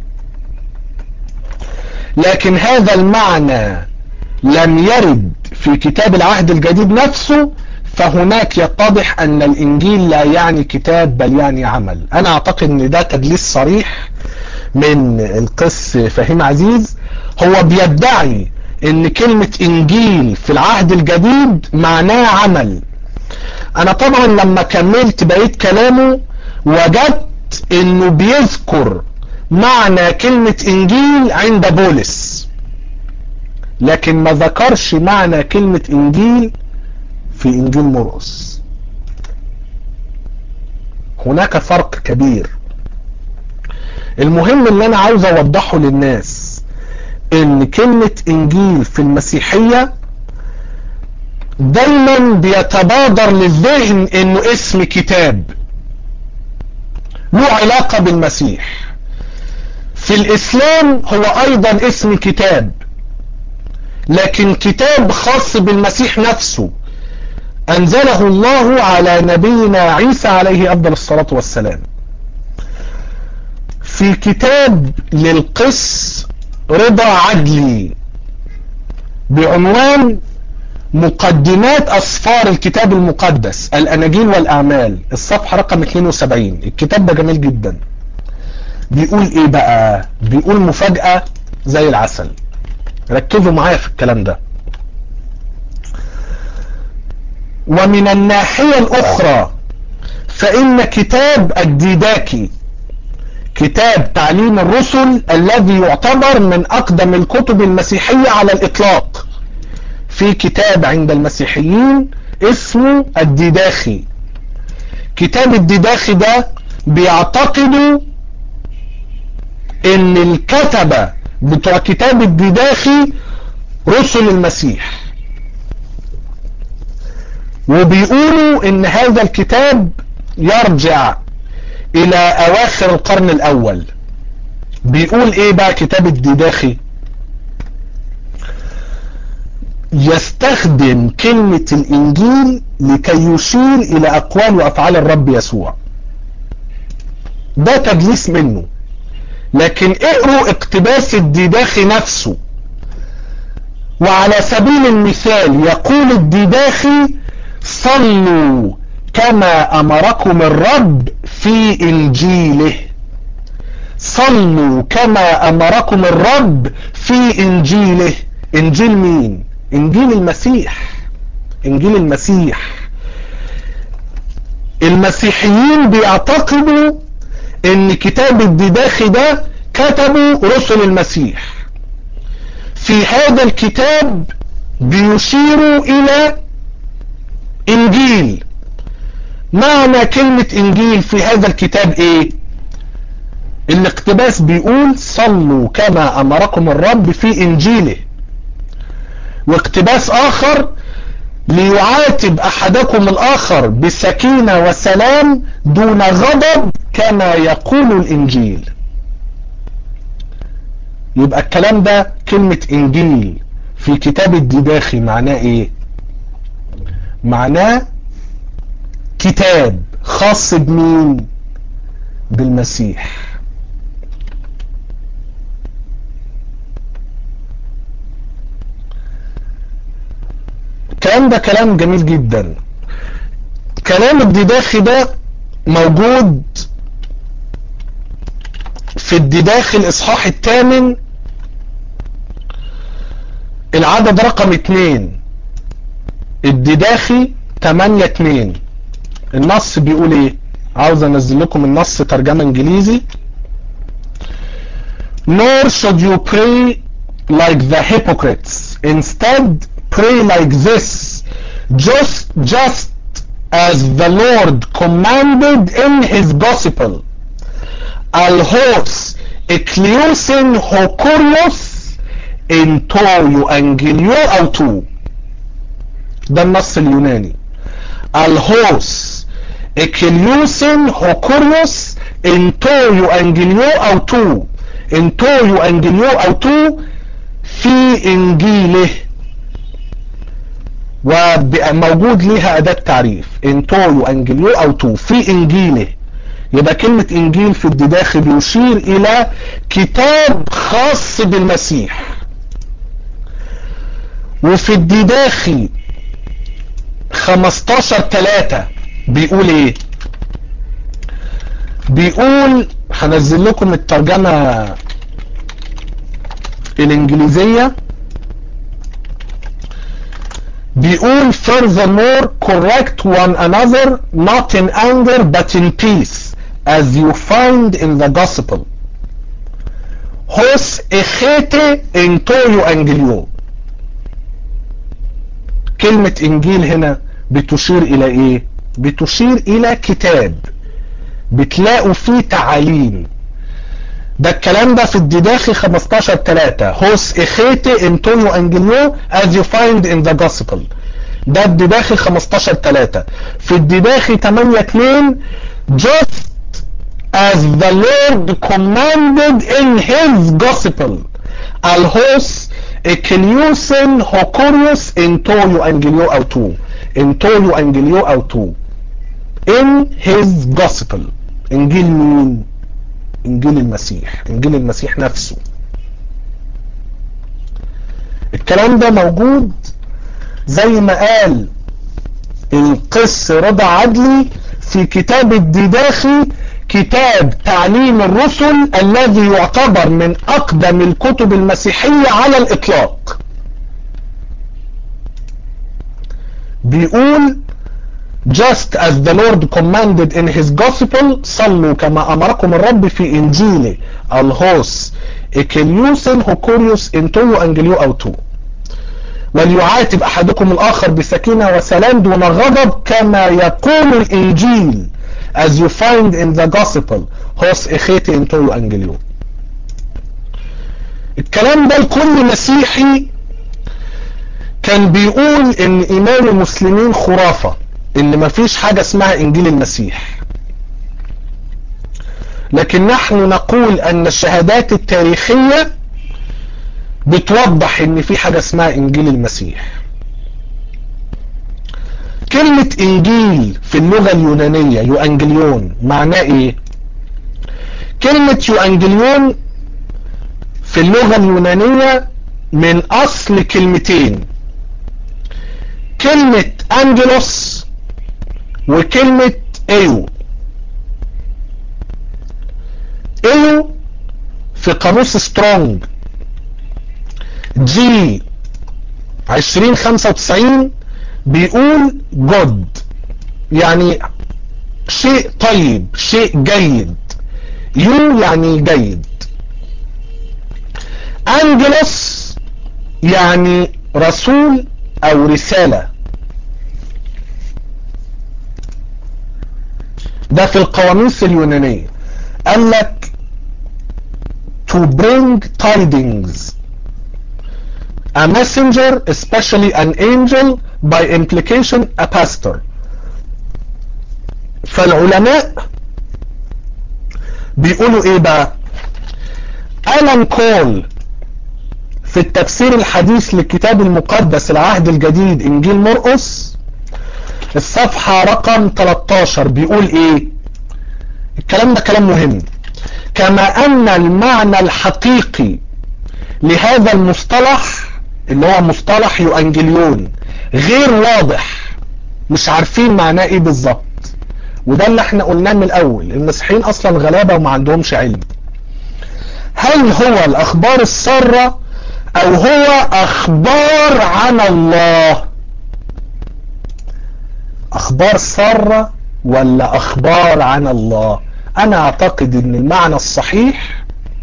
لكن هذا المعنى لم يرد في كتاب العهد الجديد نفسه فهناك يتضح أن الإنجيل لا يعني كتاب بل يعني عمل أنا أعتقد أن ده تدليس صريح من القس فهيم عزيز هو بيدعي ان كلمة انجيل في العهد الجديد معناه عمل انا طبعا لما كملت بقيت كلامه وجدت انه بيذكر معنى كلمة انجيل عند بولس لكن ما ذكرش معنى كلمة انجيل في انجيل مرقس هناك فرق كبير المهم اللي انا عاوز اوضحه للناس ان كلمة انجيل في المسيحية دايما بيتبادر للذهن انه اسم كتاب له علاقة بالمسيح في الاسلام هو ايضا اسم كتاب لكن كتاب خاص بالمسيح نفسه انزله الله على نبينا عيسى عليه افضل الصلاة والسلام في كتاب للقس رضا عدلي بعنوان مقدمات أسفار الكتاب المقدس الأناجيل والأعمال الصفحة رقم 72 الكتاب ده جميل جدا بيقول إيه بقى بيقول مفاجأة زي العسل ركزوا معايا في الكلام ده ومن الناحية الأخرى فإن كتاب الديداكي كتاب تعليم الرسل الذي يعتبر من أقدم الكتب المسيحية على الإطلاق في كتاب عند المسيحيين اسمه الديداخي كتاب الديداخي ده بيعتقدوا ان الكتبة بتوع كتاب الديداخي رسل المسيح وبيقولوا ان هذا الكتاب يرجع الى اواخر القرن الاول بيقول ايه بقى كتاب الديداخي يستخدم كلمة الانجيل لكي يشير الى اقوال وافعال الرب يسوع ده تدليس منه لكن اقروا اقتباس الديداخي نفسه وعلى سبيل المثال يقول الديداخي صلوا كما امركم الرب في انجيله صلوا كما امركم الرب في انجيله انجيل مين انجيل المسيح انجيل المسيح المسيحيين بيعتقدوا ان كتاب الديداخي ده كتبه رسل المسيح في هذا الكتاب بيشيروا الى انجيل معنى كلمة انجيل في هذا الكتاب ايه الاقتباس بيقول صلوا كما امركم الرب في انجيله واقتباس اخر ليعاتب احدكم الاخر بسكينة وسلام دون غضب كما يقول الانجيل يبقى الكلام ده كلمة انجيل في كتاب الديداخي معناه ايه معناه كتاب خاص بمين بالمسيح الكلام ده كلام جميل جدا كلام الديداخي ده موجود في الديداخي الاصحاح الثامن العدد رقم اتنين الديداخي تمانية اتنين النص بيقول ايه عاوز انزل لكم النص ترجمة انجليزي nor should you pray like the hypocrites instead pray like this just just as the Lord commanded in his gospel alhos ekliusin hokurios in to euangelion او تو ده النص اليوناني الهوس اكليوسن هوكوريوس انتو يوانجليو او تو انتو يوانجليو او تو في انجيله وموجود ليها اداة تعريف انتو يوانجليو او تو في انجيله يبقى كلمة انجيل في الدداخل بيشير الى كتاب خاص بالمسيح وفي الدداخل 15 3 بيقول ايه بيقول هنزل لكم الترجمة الانجليزية بيقول furthermore correct one another not in anger but in peace as you find in the gospel hos echete entoyo angelio كلمة انجيل هنا بتشير الى ايه بتشير الى كتاب بتلاقوا فيه تعاليم ده الكلام ده في الدداخي 15 3 هوس اخيتي انطونيو انجليو as you find in the gospel ده الدداخي 15 3 في الدداخي 8 2 just as the Lord commanded in his gospel الهوس اكليوسن هوكوريوس انتويو انجليو او تو انتويو انجليو او تو in his gospel انجيل مين انجيل المسيح انجيل المسيح نفسه الكلام ده موجود زي ما قال القس رضا عدلي في كتاب الدداخي كتاب تعليم الرسل الذي يعتبر من اقدم الكتب المسيحية على الاطلاق بيقول just as the Lord commanded in his gospel صلوا كما امركم الرب في انجيله الهوس اكليوسن هوكوريوس انتو انجليو او تو وليعاتب احدكم الاخر بسكينة وسلام دون غضب كما يقول الانجيل as you find in the gospel هوس اخيتي انتو انجليو الكلام ده لكل مسيحي كان بيقول ان ايمان المسلمين خرافة ان مفيش حاجة اسمها انجيل المسيح لكن نحن نقول ان الشهادات التاريخية بتوضح ان في حاجة اسمها انجيل المسيح كلمة انجيل في اللغة اليونانية يوانجليون معناه ايه كلمة يوانجليون في اللغة اليونانية من اصل كلمتين كلمة انجلوس وكلمة ايو ايو في قاموس سترونج جي 2095 بيقول جود يعني شيء طيب شيء جيد يو يعني جيد انجلوس يعني رسول او رسالة ده في القواميس اليونانية قال لك to bring tidings a messenger especially an angel by implication a pastor فالعلماء بيقولوا ايه بقى ألان كول في التفسير الحديث للكتاب المقدس العهد الجديد انجيل مرقس الصفحة رقم 13 بيقول ايه الكلام ده كلام مهم كما ان المعنى الحقيقي لهذا المصطلح اللي هو مصطلح يوانجليون غير واضح مش عارفين معناه ايه بالظبط وده اللي احنا قلناه من الاول المسيحيين اصلا غلابة وما عندهمش علم هل هو الاخبار السارة او هو اخبار عن الله اخبار سارة ولا اخبار عن الله انا اعتقد ان المعنى الصحيح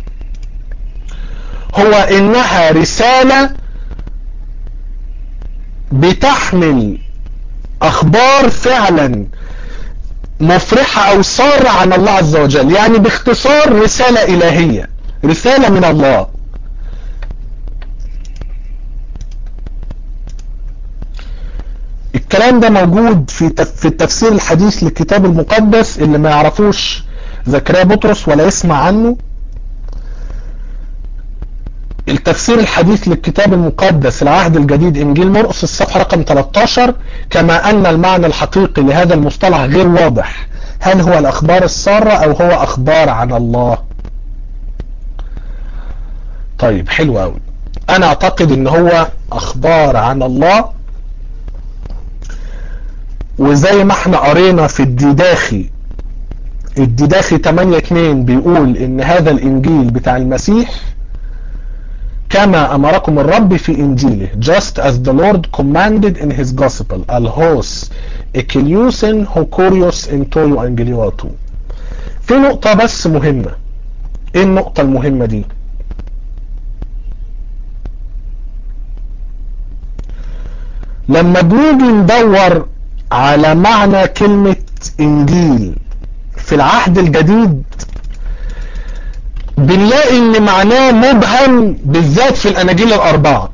هو انها رسالة بتحمل اخبار فعلا مفرحة او سارة عن الله عز وجل يعني باختصار رسالة الهية رسالة من الله الكلام ده موجود في في التفسير الحديث للكتاب المقدس اللي ما يعرفوش زكريا بطرس ولا يسمع عنه التفسير الحديث للكتاب المقدس العهد الجديد انجيل مرقس الصفحه رقم 13 كما ان المعنى الحقيقي لهذا المصطلح غير واضح هل هو الاخبار الساره او هو اخبار عن الله طيب حلو قوي انا اعتقد ان هو اخبار عن الله وزي ما احنا قرينا في الديداخي الديداخي 8 2 بيقول ان هذا الانجيل بتاع المسيح كما امركم الرب في انجيله just as the Lord commanded in his gospel alhos ekeliusen hokorios entoyo angeliotu في نقطة بس مهمة ايه النقطة المهمة دي لما بنيجي ندور على معنى كلمة انجيل في العهد الجديد بنلاقي ان معناه مبهم بالذات في الاناجيل الاربعة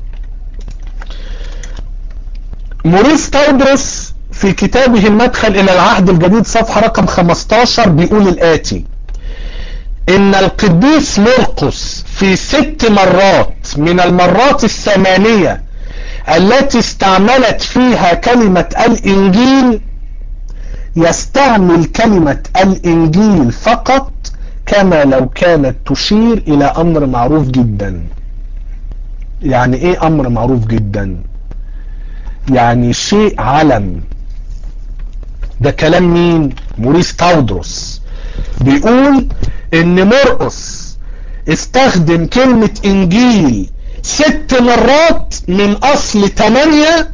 موريس تاودرس في كتابه المدخل الى العهد الجديد صفحة رقم 15 بيقول الاتي ان القديس مرقس في ست مرات من المرات الثمانية التي استعملت فيها كلمة الانجيل يستعمل كلمة الانجيل فقط كما لو كانت تشير الى امر معروف جدا يعني ايه امر معروف جدا يعني شيء علم ده كلام مين موريس تاودروس بيقول ان مرقس استخدم كلمة انجيل ست مرات من اصل تمانية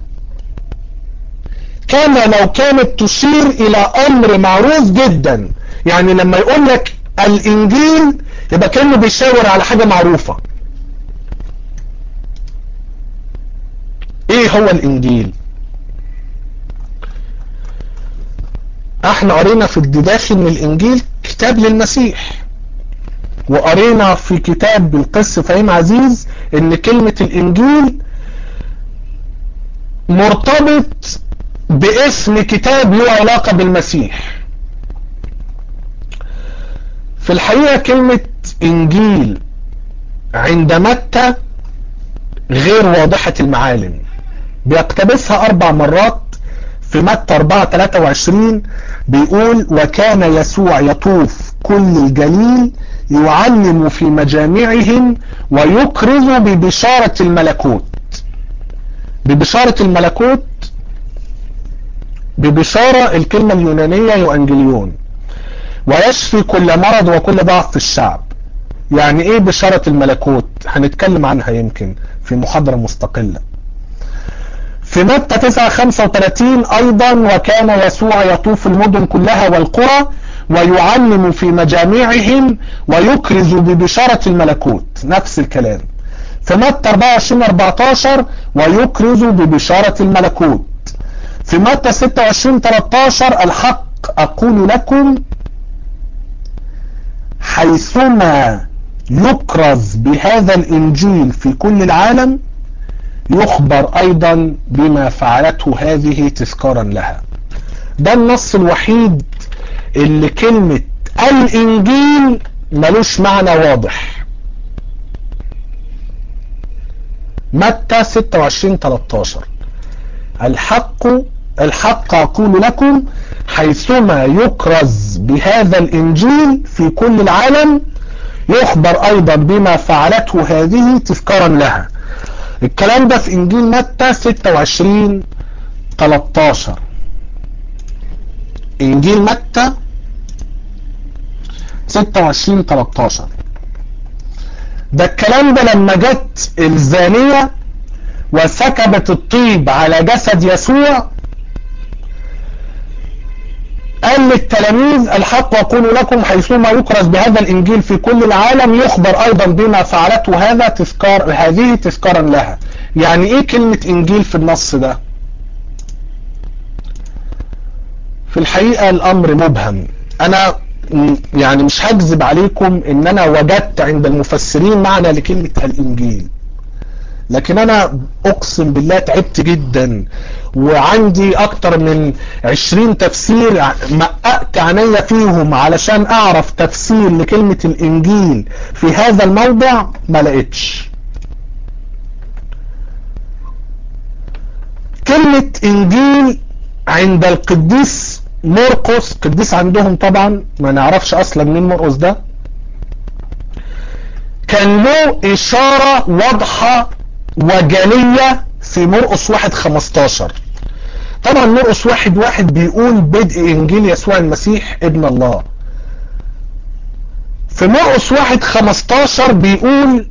كما لو كانت تشير الى امر معروف جدا يعني لما يقول لك الانجيل يبقى كانه بيشاور على حاجة معروفة ايه هو الانجيل احنا قرينا في الدداخل من الانجيل كتاب للمسيح وقرينا في كتاب القس فهيم عزيز ان كلمة الانجيل مرتبط باسم كتاب له علاقة بالمسيح في الحقيقة كلمة انجيل عند متى غير واضحة المعالم بيقتبسها اربع مرات في متى 4 23 بيقول وكان يسوع يطوف كل الجليل يعلم في مجامعهم ويكرز ببشارة الملكوت ببشارة الملكوت ببشارة الكلمة اليونانية يوانجليون ويشفي كل مرض وكل ضعف في الشعب يعني ايه بشارة الملكوت هنتكلم عنها يمكن في محاضرة مستقلة في متى 9 35 ايضا وكان يسوع يطوف المدن كلها والقرى ويعلم في مجامعهم ويكرز ببشارة الملكوت نفس الكلام في متى 24 14 ويكرز ببشارة الملكوت في متى 26 13 الحق اقول لكم حيثما يكرز بهذا الانجيل في كل العالم يخبر ايضا بما فعلته هذه تذكارا لها ده النص الوحيد اللي كلمة الانجيل ملوش معنى واضح متى 26 13 الحق الحق اقول لكم حيثما يكرز بهذا الانجيل في كل العالم يخبر ايضا بما فعلته هذه تذكارا لها الكلام ده في انجيل متى 26 13 انجيل متى 26 13 ده الكلام ده لما جت الزانية وسكبت الطيب على جسد يسوع قال للتلاميذ الحق أقول لكم حيثما يكرز بهذا الإنجيل في كل العالم يخبر أيضا بما فعلته هذا تذكار هذه تذكارا لها يعني إيه كلمة إنجيل في النص ده في الحقيقة الأمر مبهم أنا يعني مش هكذب عليكم ان انا وجدت عند المفسرين معنى لكلمة الانجيل لكن انا اقسم بالله تعبت جدا وعندي اكتر من عشرين تفسير مققت عينيا فيهم علشان اعرف تفسير لكلمة الانجيل في هذا الموضع ما لقيتش كلمة انجيل عند القديس مرقس قديس عندهم طبعا ما نعرفش اصلا مين مرقس ده كان له اشارة واضحة وجلية في مرقس واحد خمستاشر طبعا مرقس واحد واحد بيقول بدء انجيل يسوع المسيح ابن الله في مرقس واحد خمستاشر بيقول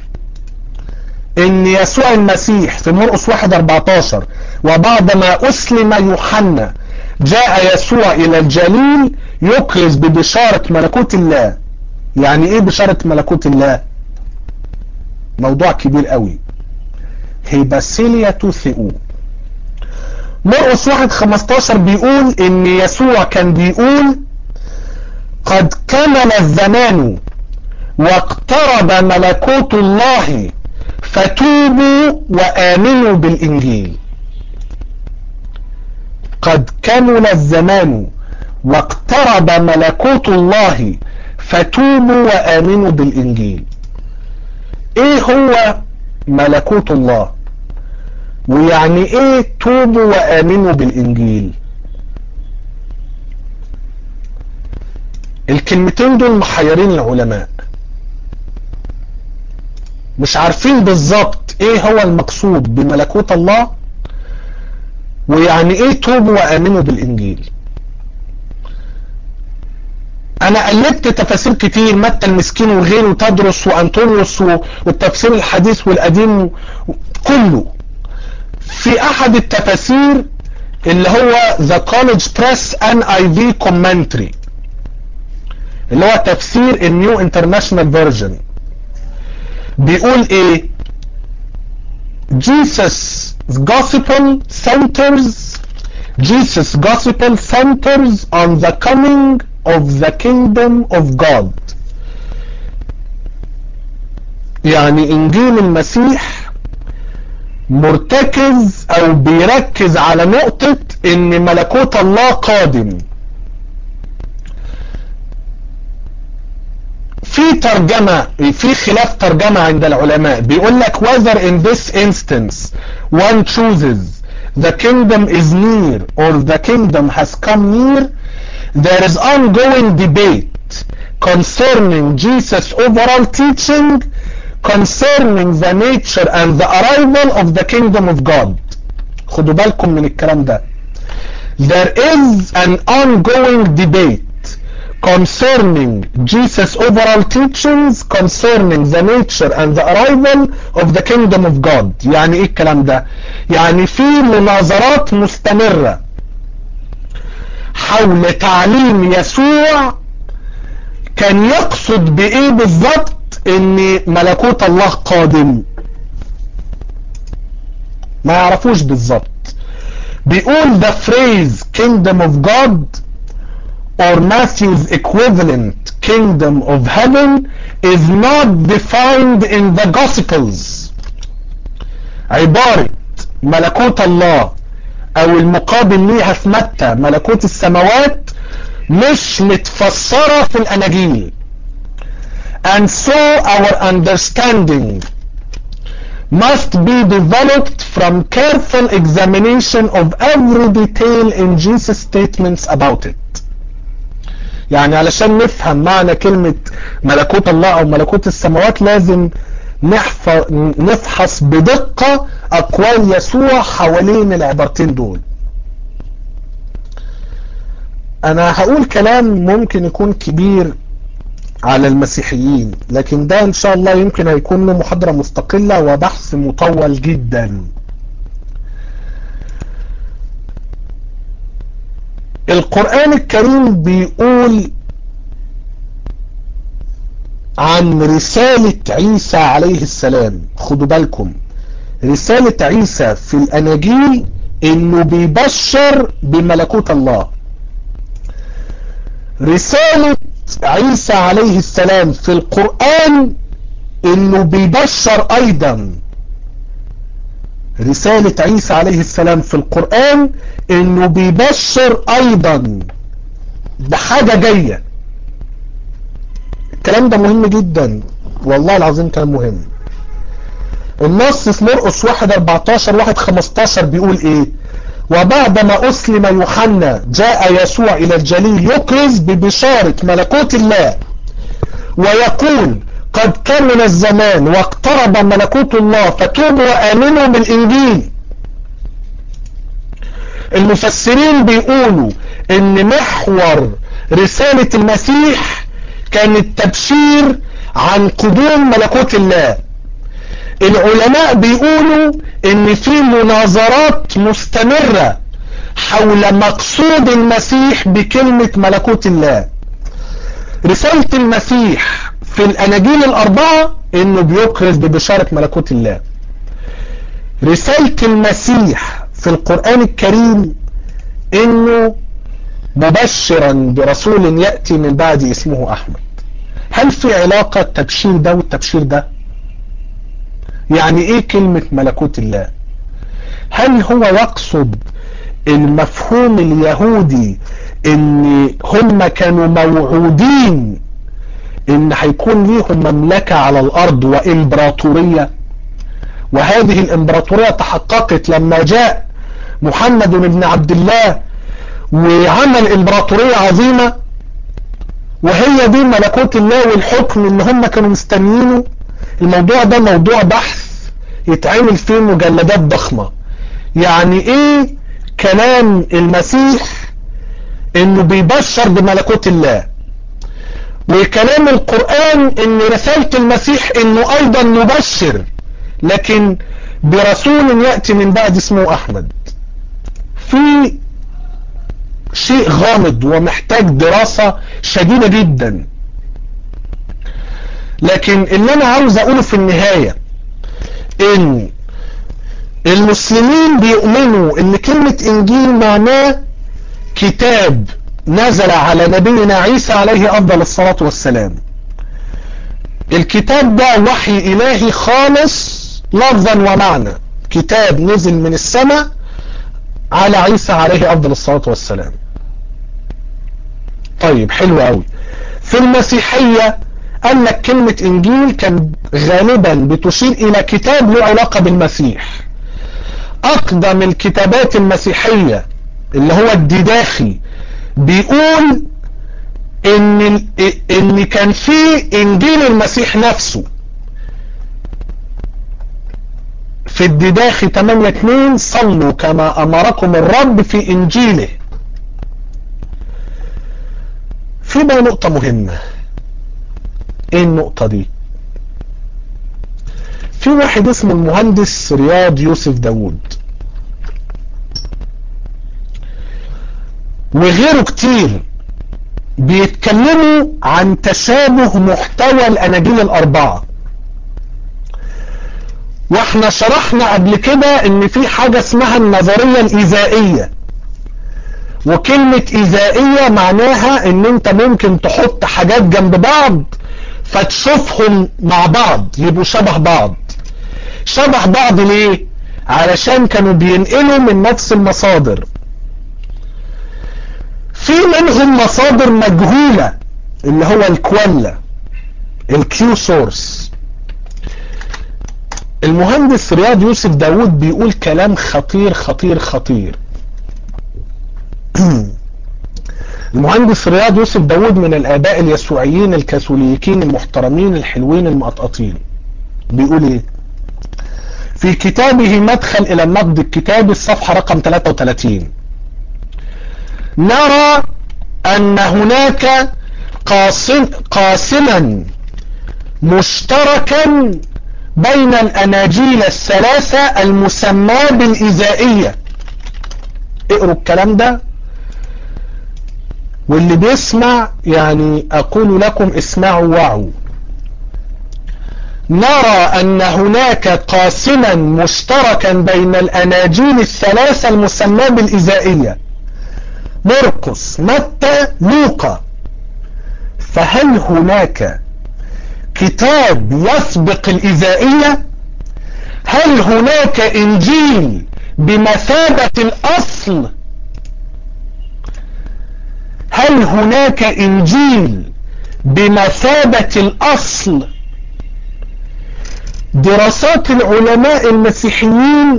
ان يسوع المسيح في مرقس واحد اربعتاشر وبعدما اسلم يوحنا جاء يسوع الى الجليل يكرز ببشارة ملكوت الله يعني ايه بشارة ملكوت الله موضوع كبير قوي هيباسيليا ثيو مرقس واحد خمستاشر بيقول ان يسوع كان بيقول قد كمل الزمان واقترب ملكوت الله فتوبوا وآمنوا بالإنجيل قد كمل الزمان واقترب ملكوت الله فتوبوا وآمنوا بالإنجيل ايه هو ملكوت الله ويعني ايه توبوا وآمنوا بالإنجيل الكلمتين دول محيرين العلماء مش عارفين بالظبط ايه هو المقصود بملكوت الله ويعني ايه توبوا وامنوا بالانجيل انا قلبت تفاسير كتير متى المسكين وغيره تدرس وانطونيوس والتفسير الحديث والقديم كله في احد التفاسير اللي هو The College Press NIV Commentary اللي هو تفسير النيو انترناشونال فيرجن بيقول ايه Jesus gospel centers Jesus gospel centers on the coming of the kingdom of God يعني انجيل المسيح مرتكز او بيركز على نقطة ان ملكوت الله قادم في ترجمة في خلاف ترجمة عند العلماء بيقول لك whether in this instance one chooses the kingdom is near or the kingdom has come near there is ongoing debate concerning Jesus overall teaching concerning the nature and the arrival of the kingdom of God خدوا بالكم من الكلام ده there is an ongoing debate concerning Jesus overall teachings concerning the nature and the arrival of the kingdom of God يعني ايه الكلام ده يعني في مناظرات مستمرة حول تعليم يسوع كان يقصد بايه بالضبط ان ملكوت الله قادم ما يعرفوش بالظبط بيقول the phrase kingdom of God or Matthew's equivalent kingdom of heaven is not defined in the gospels عبارة ملكوت الله او المقابل ليها في متى ملكوت السماوات مش متفسرة في الاناجيل and so our understanding must be developed from careful examination of every detail in Jesus statements about it يعني علشان نفهم معنى كلمة ملكوت الله او ملكوت السماوات لازم نفحص بدقة اقوال يسوع حوالين العبارتين دول انا هقول كلام ممكن يكون كبير على المسيحيين لكن ده ان شاء الله يمكن هيكون له محاضرة مستقلة وبحث مطول جدا القرآن الكريم بيقول عن رسالة عيسى عليه السلام خدوا بالكم رسالة عيسى في الأناجيل انه بيبشر بملكوت الله رسالة عيسى عليه السلام في القرآن انه بيبشر ايضا رسالة عيسى عليه السلام في القرآن انه بيبشر ايضا بحاجة جاية الكلام ده مهم جدا والله العظيم كلام مهم النص في مرقس 1 14 1 15 بيقول ايه وبعدما أسلم يوحنا جاء يسوع إلى الجليل يكرز ببشارة ملكوت الله ويقول قد كان من الزمان واقترب ملكوت الله فتوبوا وآمنوا بالإنجيل المفسرين بيقولوا ان محور رسالة المسيح كان التبشير عن قدوم ملكوت الله العلماء بيقولوا ان في مناظرات مستمرة حول مقصود المسيح بكلمة ملكوت الله رسالة المسيح في الاناجيل الاربعة انه بيكرز ببشارة ملكوت الله رسالة المسيح في القرآن الكريم انه مبشرا برسول يأتي من بعد اسمه احمد هل في علاقة التبشير ده والتبشير ده يعني ايه كلمة ملكوت الله هل هو يقصد المفهوم اليهودي ان هم كانوا موعودين ان هيكون ليهم مملكة على الارض وامبراطورية وهذه الامبراطورية تحققت لما جاء محمد بن عبد الله وعمل امبراطورية عظيمة وهي دي ملكوت الله والحكم اللي هم كانوا مستنيينه الموضوع ده موضوع بحث يتعمل فيه مجلدات ضخمة يعني ايه كلام المسيح انه بيبشر بملكوت الله وكلام القرآن ان رسالة المسيح انه ايضا مبشر لكن برسول يأتي من بعد اسمه احمد في شيء غامض ومحتاج دراسة شديدة جدا لكن اللي انا عاوز اقوله في النهاية ان المسلمين بيؤمنوا ان كلمة انجيل معناه كتاب نزل على نبينا عيسى عليه افضل الصلاة والسلام الكتاب ده وحي الهي خالص لفظا ومعنى كتاب نزل من السماء على عيسى عليه افضل الصلاة والسلام طيب حلو قوي في المسيحية قال لك كلمة انجيل كان غالبا بتشير الى كتاب له علاقة بالمسيح اقدم الكتابات المسيحية اللي هو الديداخي بيقول ان ان كان في انجيل المسيح نفسه في الدداخي 8 2 صلوا كما امركم الرب في انجيله في بقى نقطة مهمة ايه النقطة دي في واحد اسمه المهندس رياض يوسف داوود وغيره كتير بيتكلموا عن تشابه محتوى الاناجيل الاربعه واحنا شرحنا قبل كده ان في حاجة اسمها النظرية الايذائية وكلمة ايذائية معناها ان انت ممكن تحط حاجات جنب بعض فتشوفهم مع بعض يبقوا شبه بعض شبه بعض ليه علشان كانوا بينقلوا من نفس المصادر في منهم مصادر مجهولة اللي هو الكولا الكيو سورس المهندس رياض يوسف داود بيقول كلام خطير خطير خطير المهندس رياض يوسف داود من الآباء اليسوعيين الكاثوليكيين المحترمين الحلوين المقطقطين بيقول ايه في كتابه مدخل إلى النقد الكتابي الصفحة رقم 33 نرى أن هناك قاسم قاسما مشتركا بين الأناجيل الثلاثة المسماة بالإزائية اقروا الكلام ده واللي بيسمع يعني أقول لكم اسمعوا وعوا نرى أن هناك قاسما مشتركا بين الأناجيل الثلاثة المسماة بالإزائية مرقس متى لوقا فهل هناك كتاب يسبق الإزائية هل هناك إنجيل بمثابة الأصل هل هناك إنجيل بمثابة الأصل دراسات العلماء المسيحيين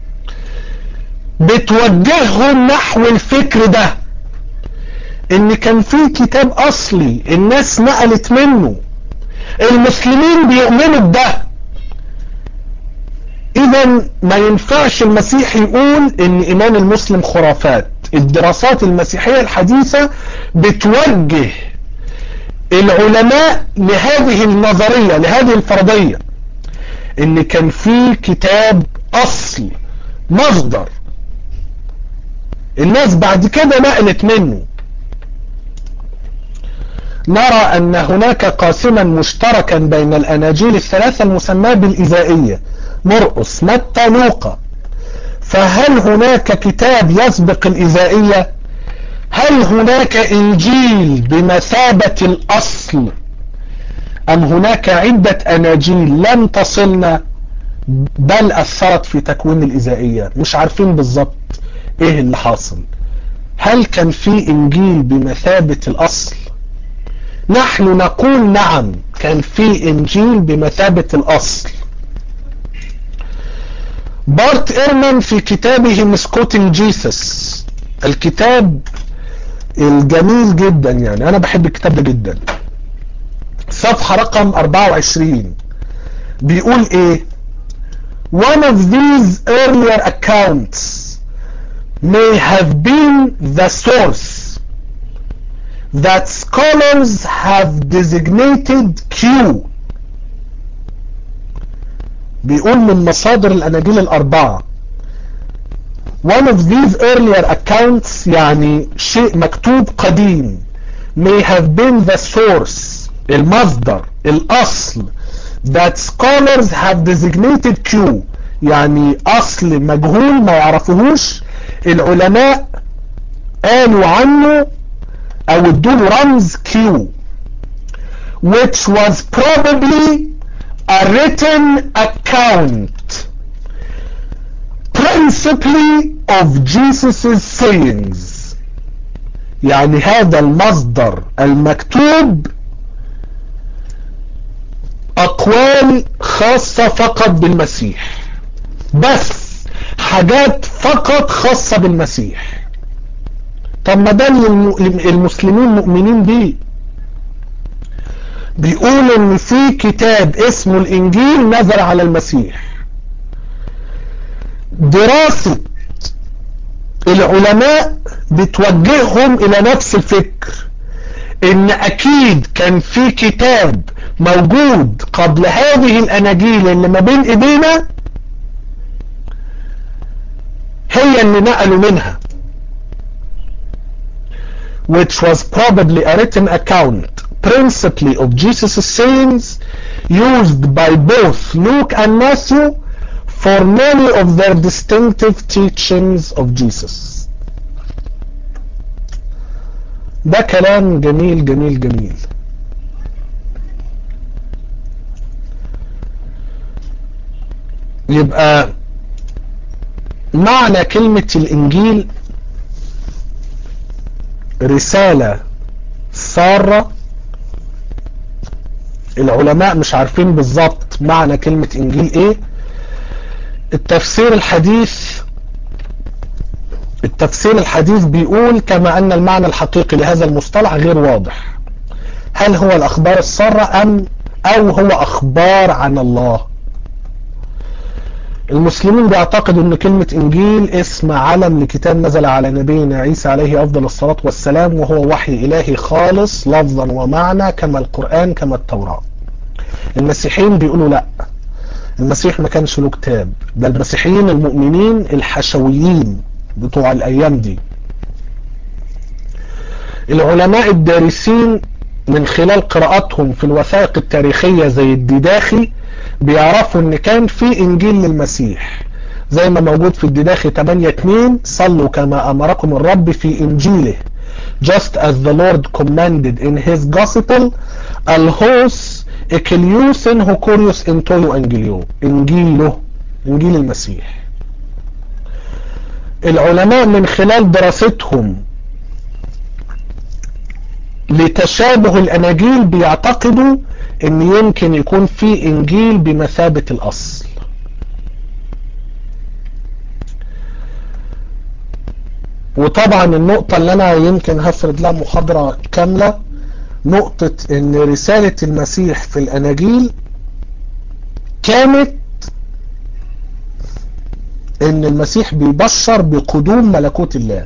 بتوجههم نحو الفكر ده ان كان في كتاب اصلي الناس نقلت منه المسلمين بيؤمنوا بده اذا ما ينفعش المسيح يقول ان ايمان المسلم خرافات الدراسات المسيحية الحديثة بتوجه العلماء لهذه النظرية لهذه الفرضية ان كان في كتاب اصل مصدر الناس بعد كده نقلت منه نرى أن هناك قاسما مشتركا بين الأناجيل الثلاثة المسماة بالإزائية مرقس متى لوقا فهل هناك كتاب يسبق الإزائية هل هناك إنجيل بمثابة الأصل أم هناك عدة أناجيل لم تصلنا بل أثرت في تكوين الإزائية مش عارفين بالظبط إيه اللي حاصل هل كان في إنجيل بمثابة الأصل نحن نقول نعم كان في انجيل بمثابة الاصل بارت ايرمان في كتابه مسكوتين جيسس الكتاب الجميل جدا يعني انا بحب الكتاب ده جدا صفحة رقم 24 بيقول ايه one of these earlier accounts may have been the source that scholars have designated Q بيقول من مصادر الأناجيل الأربعة one of these earlier accounts يعني شيء مكتوب قديم may have been the source المصدر الأصل that scholars have designated Q يعني أصل مجهول ما يعرفوهوش العلماء قالوا عنه او ادوله رمز Q which was probably a written account principally of Jesus' sayings يعني هذا المصدر المكتوب اقوال خاصة فقط بالمسيح بس حاجات فقط خاصة بالمسيح طب ما ده المسلمين مؤمنين بيه بيقول ان في كتاب اسمه الانجيل نزل على المسيح دراسة العلماء بتوجههم الى نفس الفكر ان اكيد كان في كتاب موجود قبل هذه الاناجيل اللي ما بين ايدينا هي اللي نقلوا منها which was probably a written account principally of Jesus' sayings used by both Luke and Matthew for many of their distinctive teachings of Jesus ده كلام جميل جميل جميل يبقى معنى كلمة الإنجيل رسالة سارة العلماء مش عارفين بالظبط معنى كلمة إنجيل إيه التفسير الحديث التفسير الحديث بيقول كما أن المعنى الحقيقي لهذا المصطلح غير واضح هل هو الأخبار السارة أم أو هو أخبار عن الله المسلمين بيعتقدوا ان كلمة انجيل اسم علم لكتاب نزل على نبينا عيسى عليه افضل الصلاة والسلام وهو وحي الهي خالص لفظا ومعنى كما القرآن كما التوراة المسيحيين بيقولوا لا المسيح ما كانش له كتاب ده المسيحيين المؤمنين الحشويين بتوع الايام دي العلماء الدارسين من خلال قراءتهم في الوثائق التاريخية زي الديداخي بيعرفوا ان كان في انجيل للمسيح زي ما موجود في الدداخي 8 2 صلوا كما امركم الرب في انجيله just as the Lord commanded in his gospel الهوس اكليوسن هوكوريوس انتويو انجيليو انجيله انجيل المسيح العلماء من خلال دراستهم لتشابه الاناجيل بيعتقدوا ان يمكن يكون في انجيل بمثابة الاصل وطبعا النقطة اللي انا يمكن هفرد لها محاضرة كاملة نقطة ان رسالة المسيح في الاناجيل كانت ان المسيح بيبشر بقدوم ملكوت الله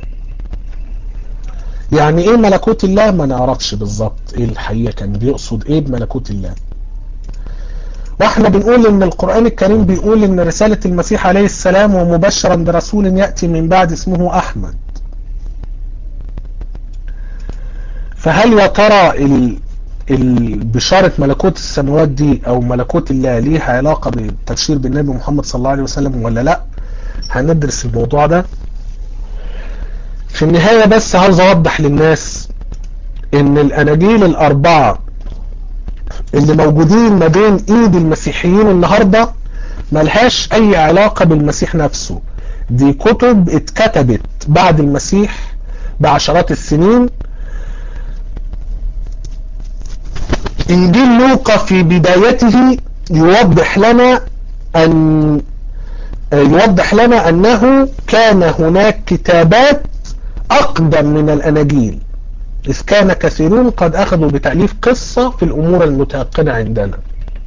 يعني ايه ملكوت الله ما نعرفش بالظبط ايه الحقيقة كان بيقصد ايه بملكوت الله واحنا بنقول ان القرآن الكريم بيقول ان رسالة المسيح عليه السلام ومبشرا برسول يأتي من بعد اسمه احمد فهل يا ترى بشارة ملكوت السماوات دي او ملكوت الله ليها علاقة بالتبشير بالنبي محمد صلى الله عليه وسلم ولا لا هندرس الموضوع ده في النهاية بس عاوز اوضح للناس ان الاناجيل الاربعة اللي موجودين ما بين ايد المسيحيين النهاردة ملهاش اي علاقة بالمسيح نفسه دي كتب اتكتبت بعد المسيح بعشرات السنين انجيل لوقا في بدايته يوضح لنا ان يوضح لنا انه كان هناك كتابات اقدم من الاناجيل اذ كان كثيرون قد اخذوا بتأليف قصة في الامور المتيقنة عندنا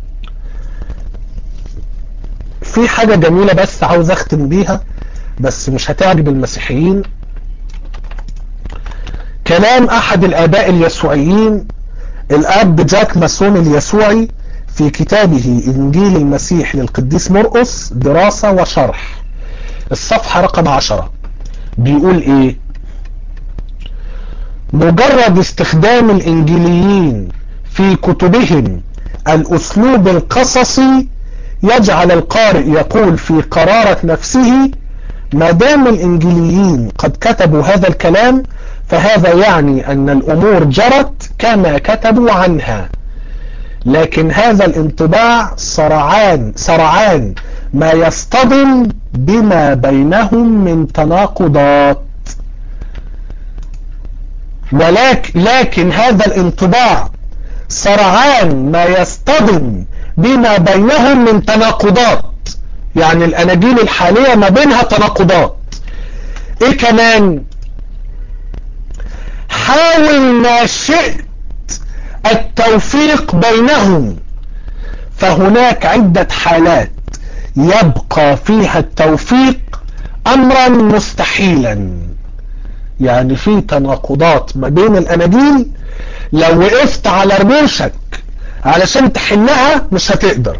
في حاجة جميلة بس عاوز اختم بيها بس مش هتعجب المسيحيين كلام احد الاباء اليسوعيين الاب جاك ماسون اليسوعي في كتابه انجيل المسيح للقديس مرقس دراسة وشرح الصفحة رقم عشرة بيقول ايه مجرد استخدام الانجيليين في كتبهم الاسلوب القصصي يجعل القارئ يقول في قرارة نفسه ما دام الانجيليين قد كتبوا هذا الكلام فهذا يعني ان الامور جرت كما كتبوا عنها لكن هذا الانطباع سرعان سرعان ما يصطدم بما بينهم من تناقضات ولكن لكن هذا الانطباع سرعان ما يصطدم بما بينهم من تناقضات يعني الاناجيل الحالية ما بينها تناقضات ايه كمان حاول ما شئت التوفيق بينهم فهناك عدة حالات يبقى فيها التوفيق امرا مستحيلا يعني في تناقضات ما بين الاناجيل لو وقفت على رموشك علشان تحلها مش هتقدر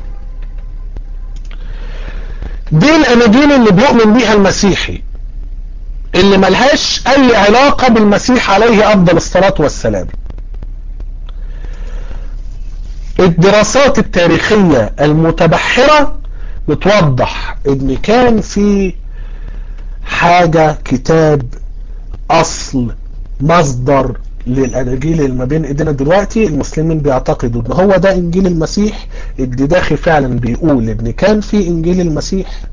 دي الاناجيل اللي بيؤمن بيها المسيحي اللي ملهاش اي علاقة بالمسيح عليه افضل الصلاة والسلام الدراسات التاريخية المتبحرة بتوضح ان كان في حاجة كتاب اصل مصدر للاناجيل اللي ما بين ايدينا دلوقتي المسلمين بيعتقدوا ان هو ده انجيل المسيح اللي داخل فعلا بيقول ان كان في انجيل المسيح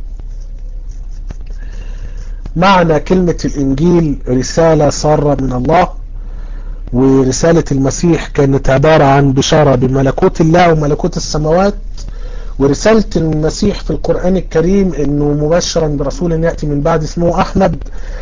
معنى كلمة الانجيل رسالة سارة من الله ورسالة المسيح كانت عبارة عن بشارة بملكوت الله وملكوت السماوات ورسالة المسيح في القرآن الكريم انه مبشرا برسول يأتي من بعد اسمه احمد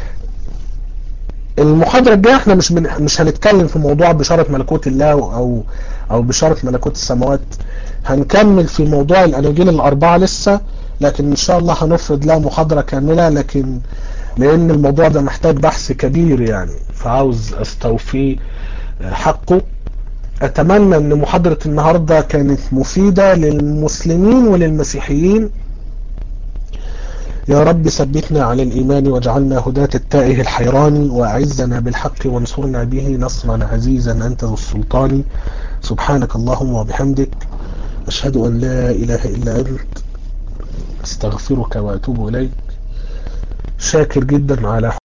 المحاضرة الجاية احنا مش من مش هنتكلم في موضوع بشارة ملكوت الله او او بشارة ملكوت السماوات هنكمل في موضوع الاناجيل الاربعة لسه لكن ان شاء الله هنفرد لها محاضرة كاملة لكن لان الموضوع ده محتاج بحث كبير يعني فعاوز استوفيه حقه اتمنى ان محاضرة النهاردة كانت مفيدة للمسلمين وللمسيحيين يا رب ثبتنا على الإيمان واجعلنا هداة التائه الحيران وأعزنا بالحق وانصرنا به نصرا عزيزا أنت ذو السلطان سبحانك اللهم وبحمدك أشهد أن لا إله إلا أنت استغفرك وأتوب إليك شاكر جدا على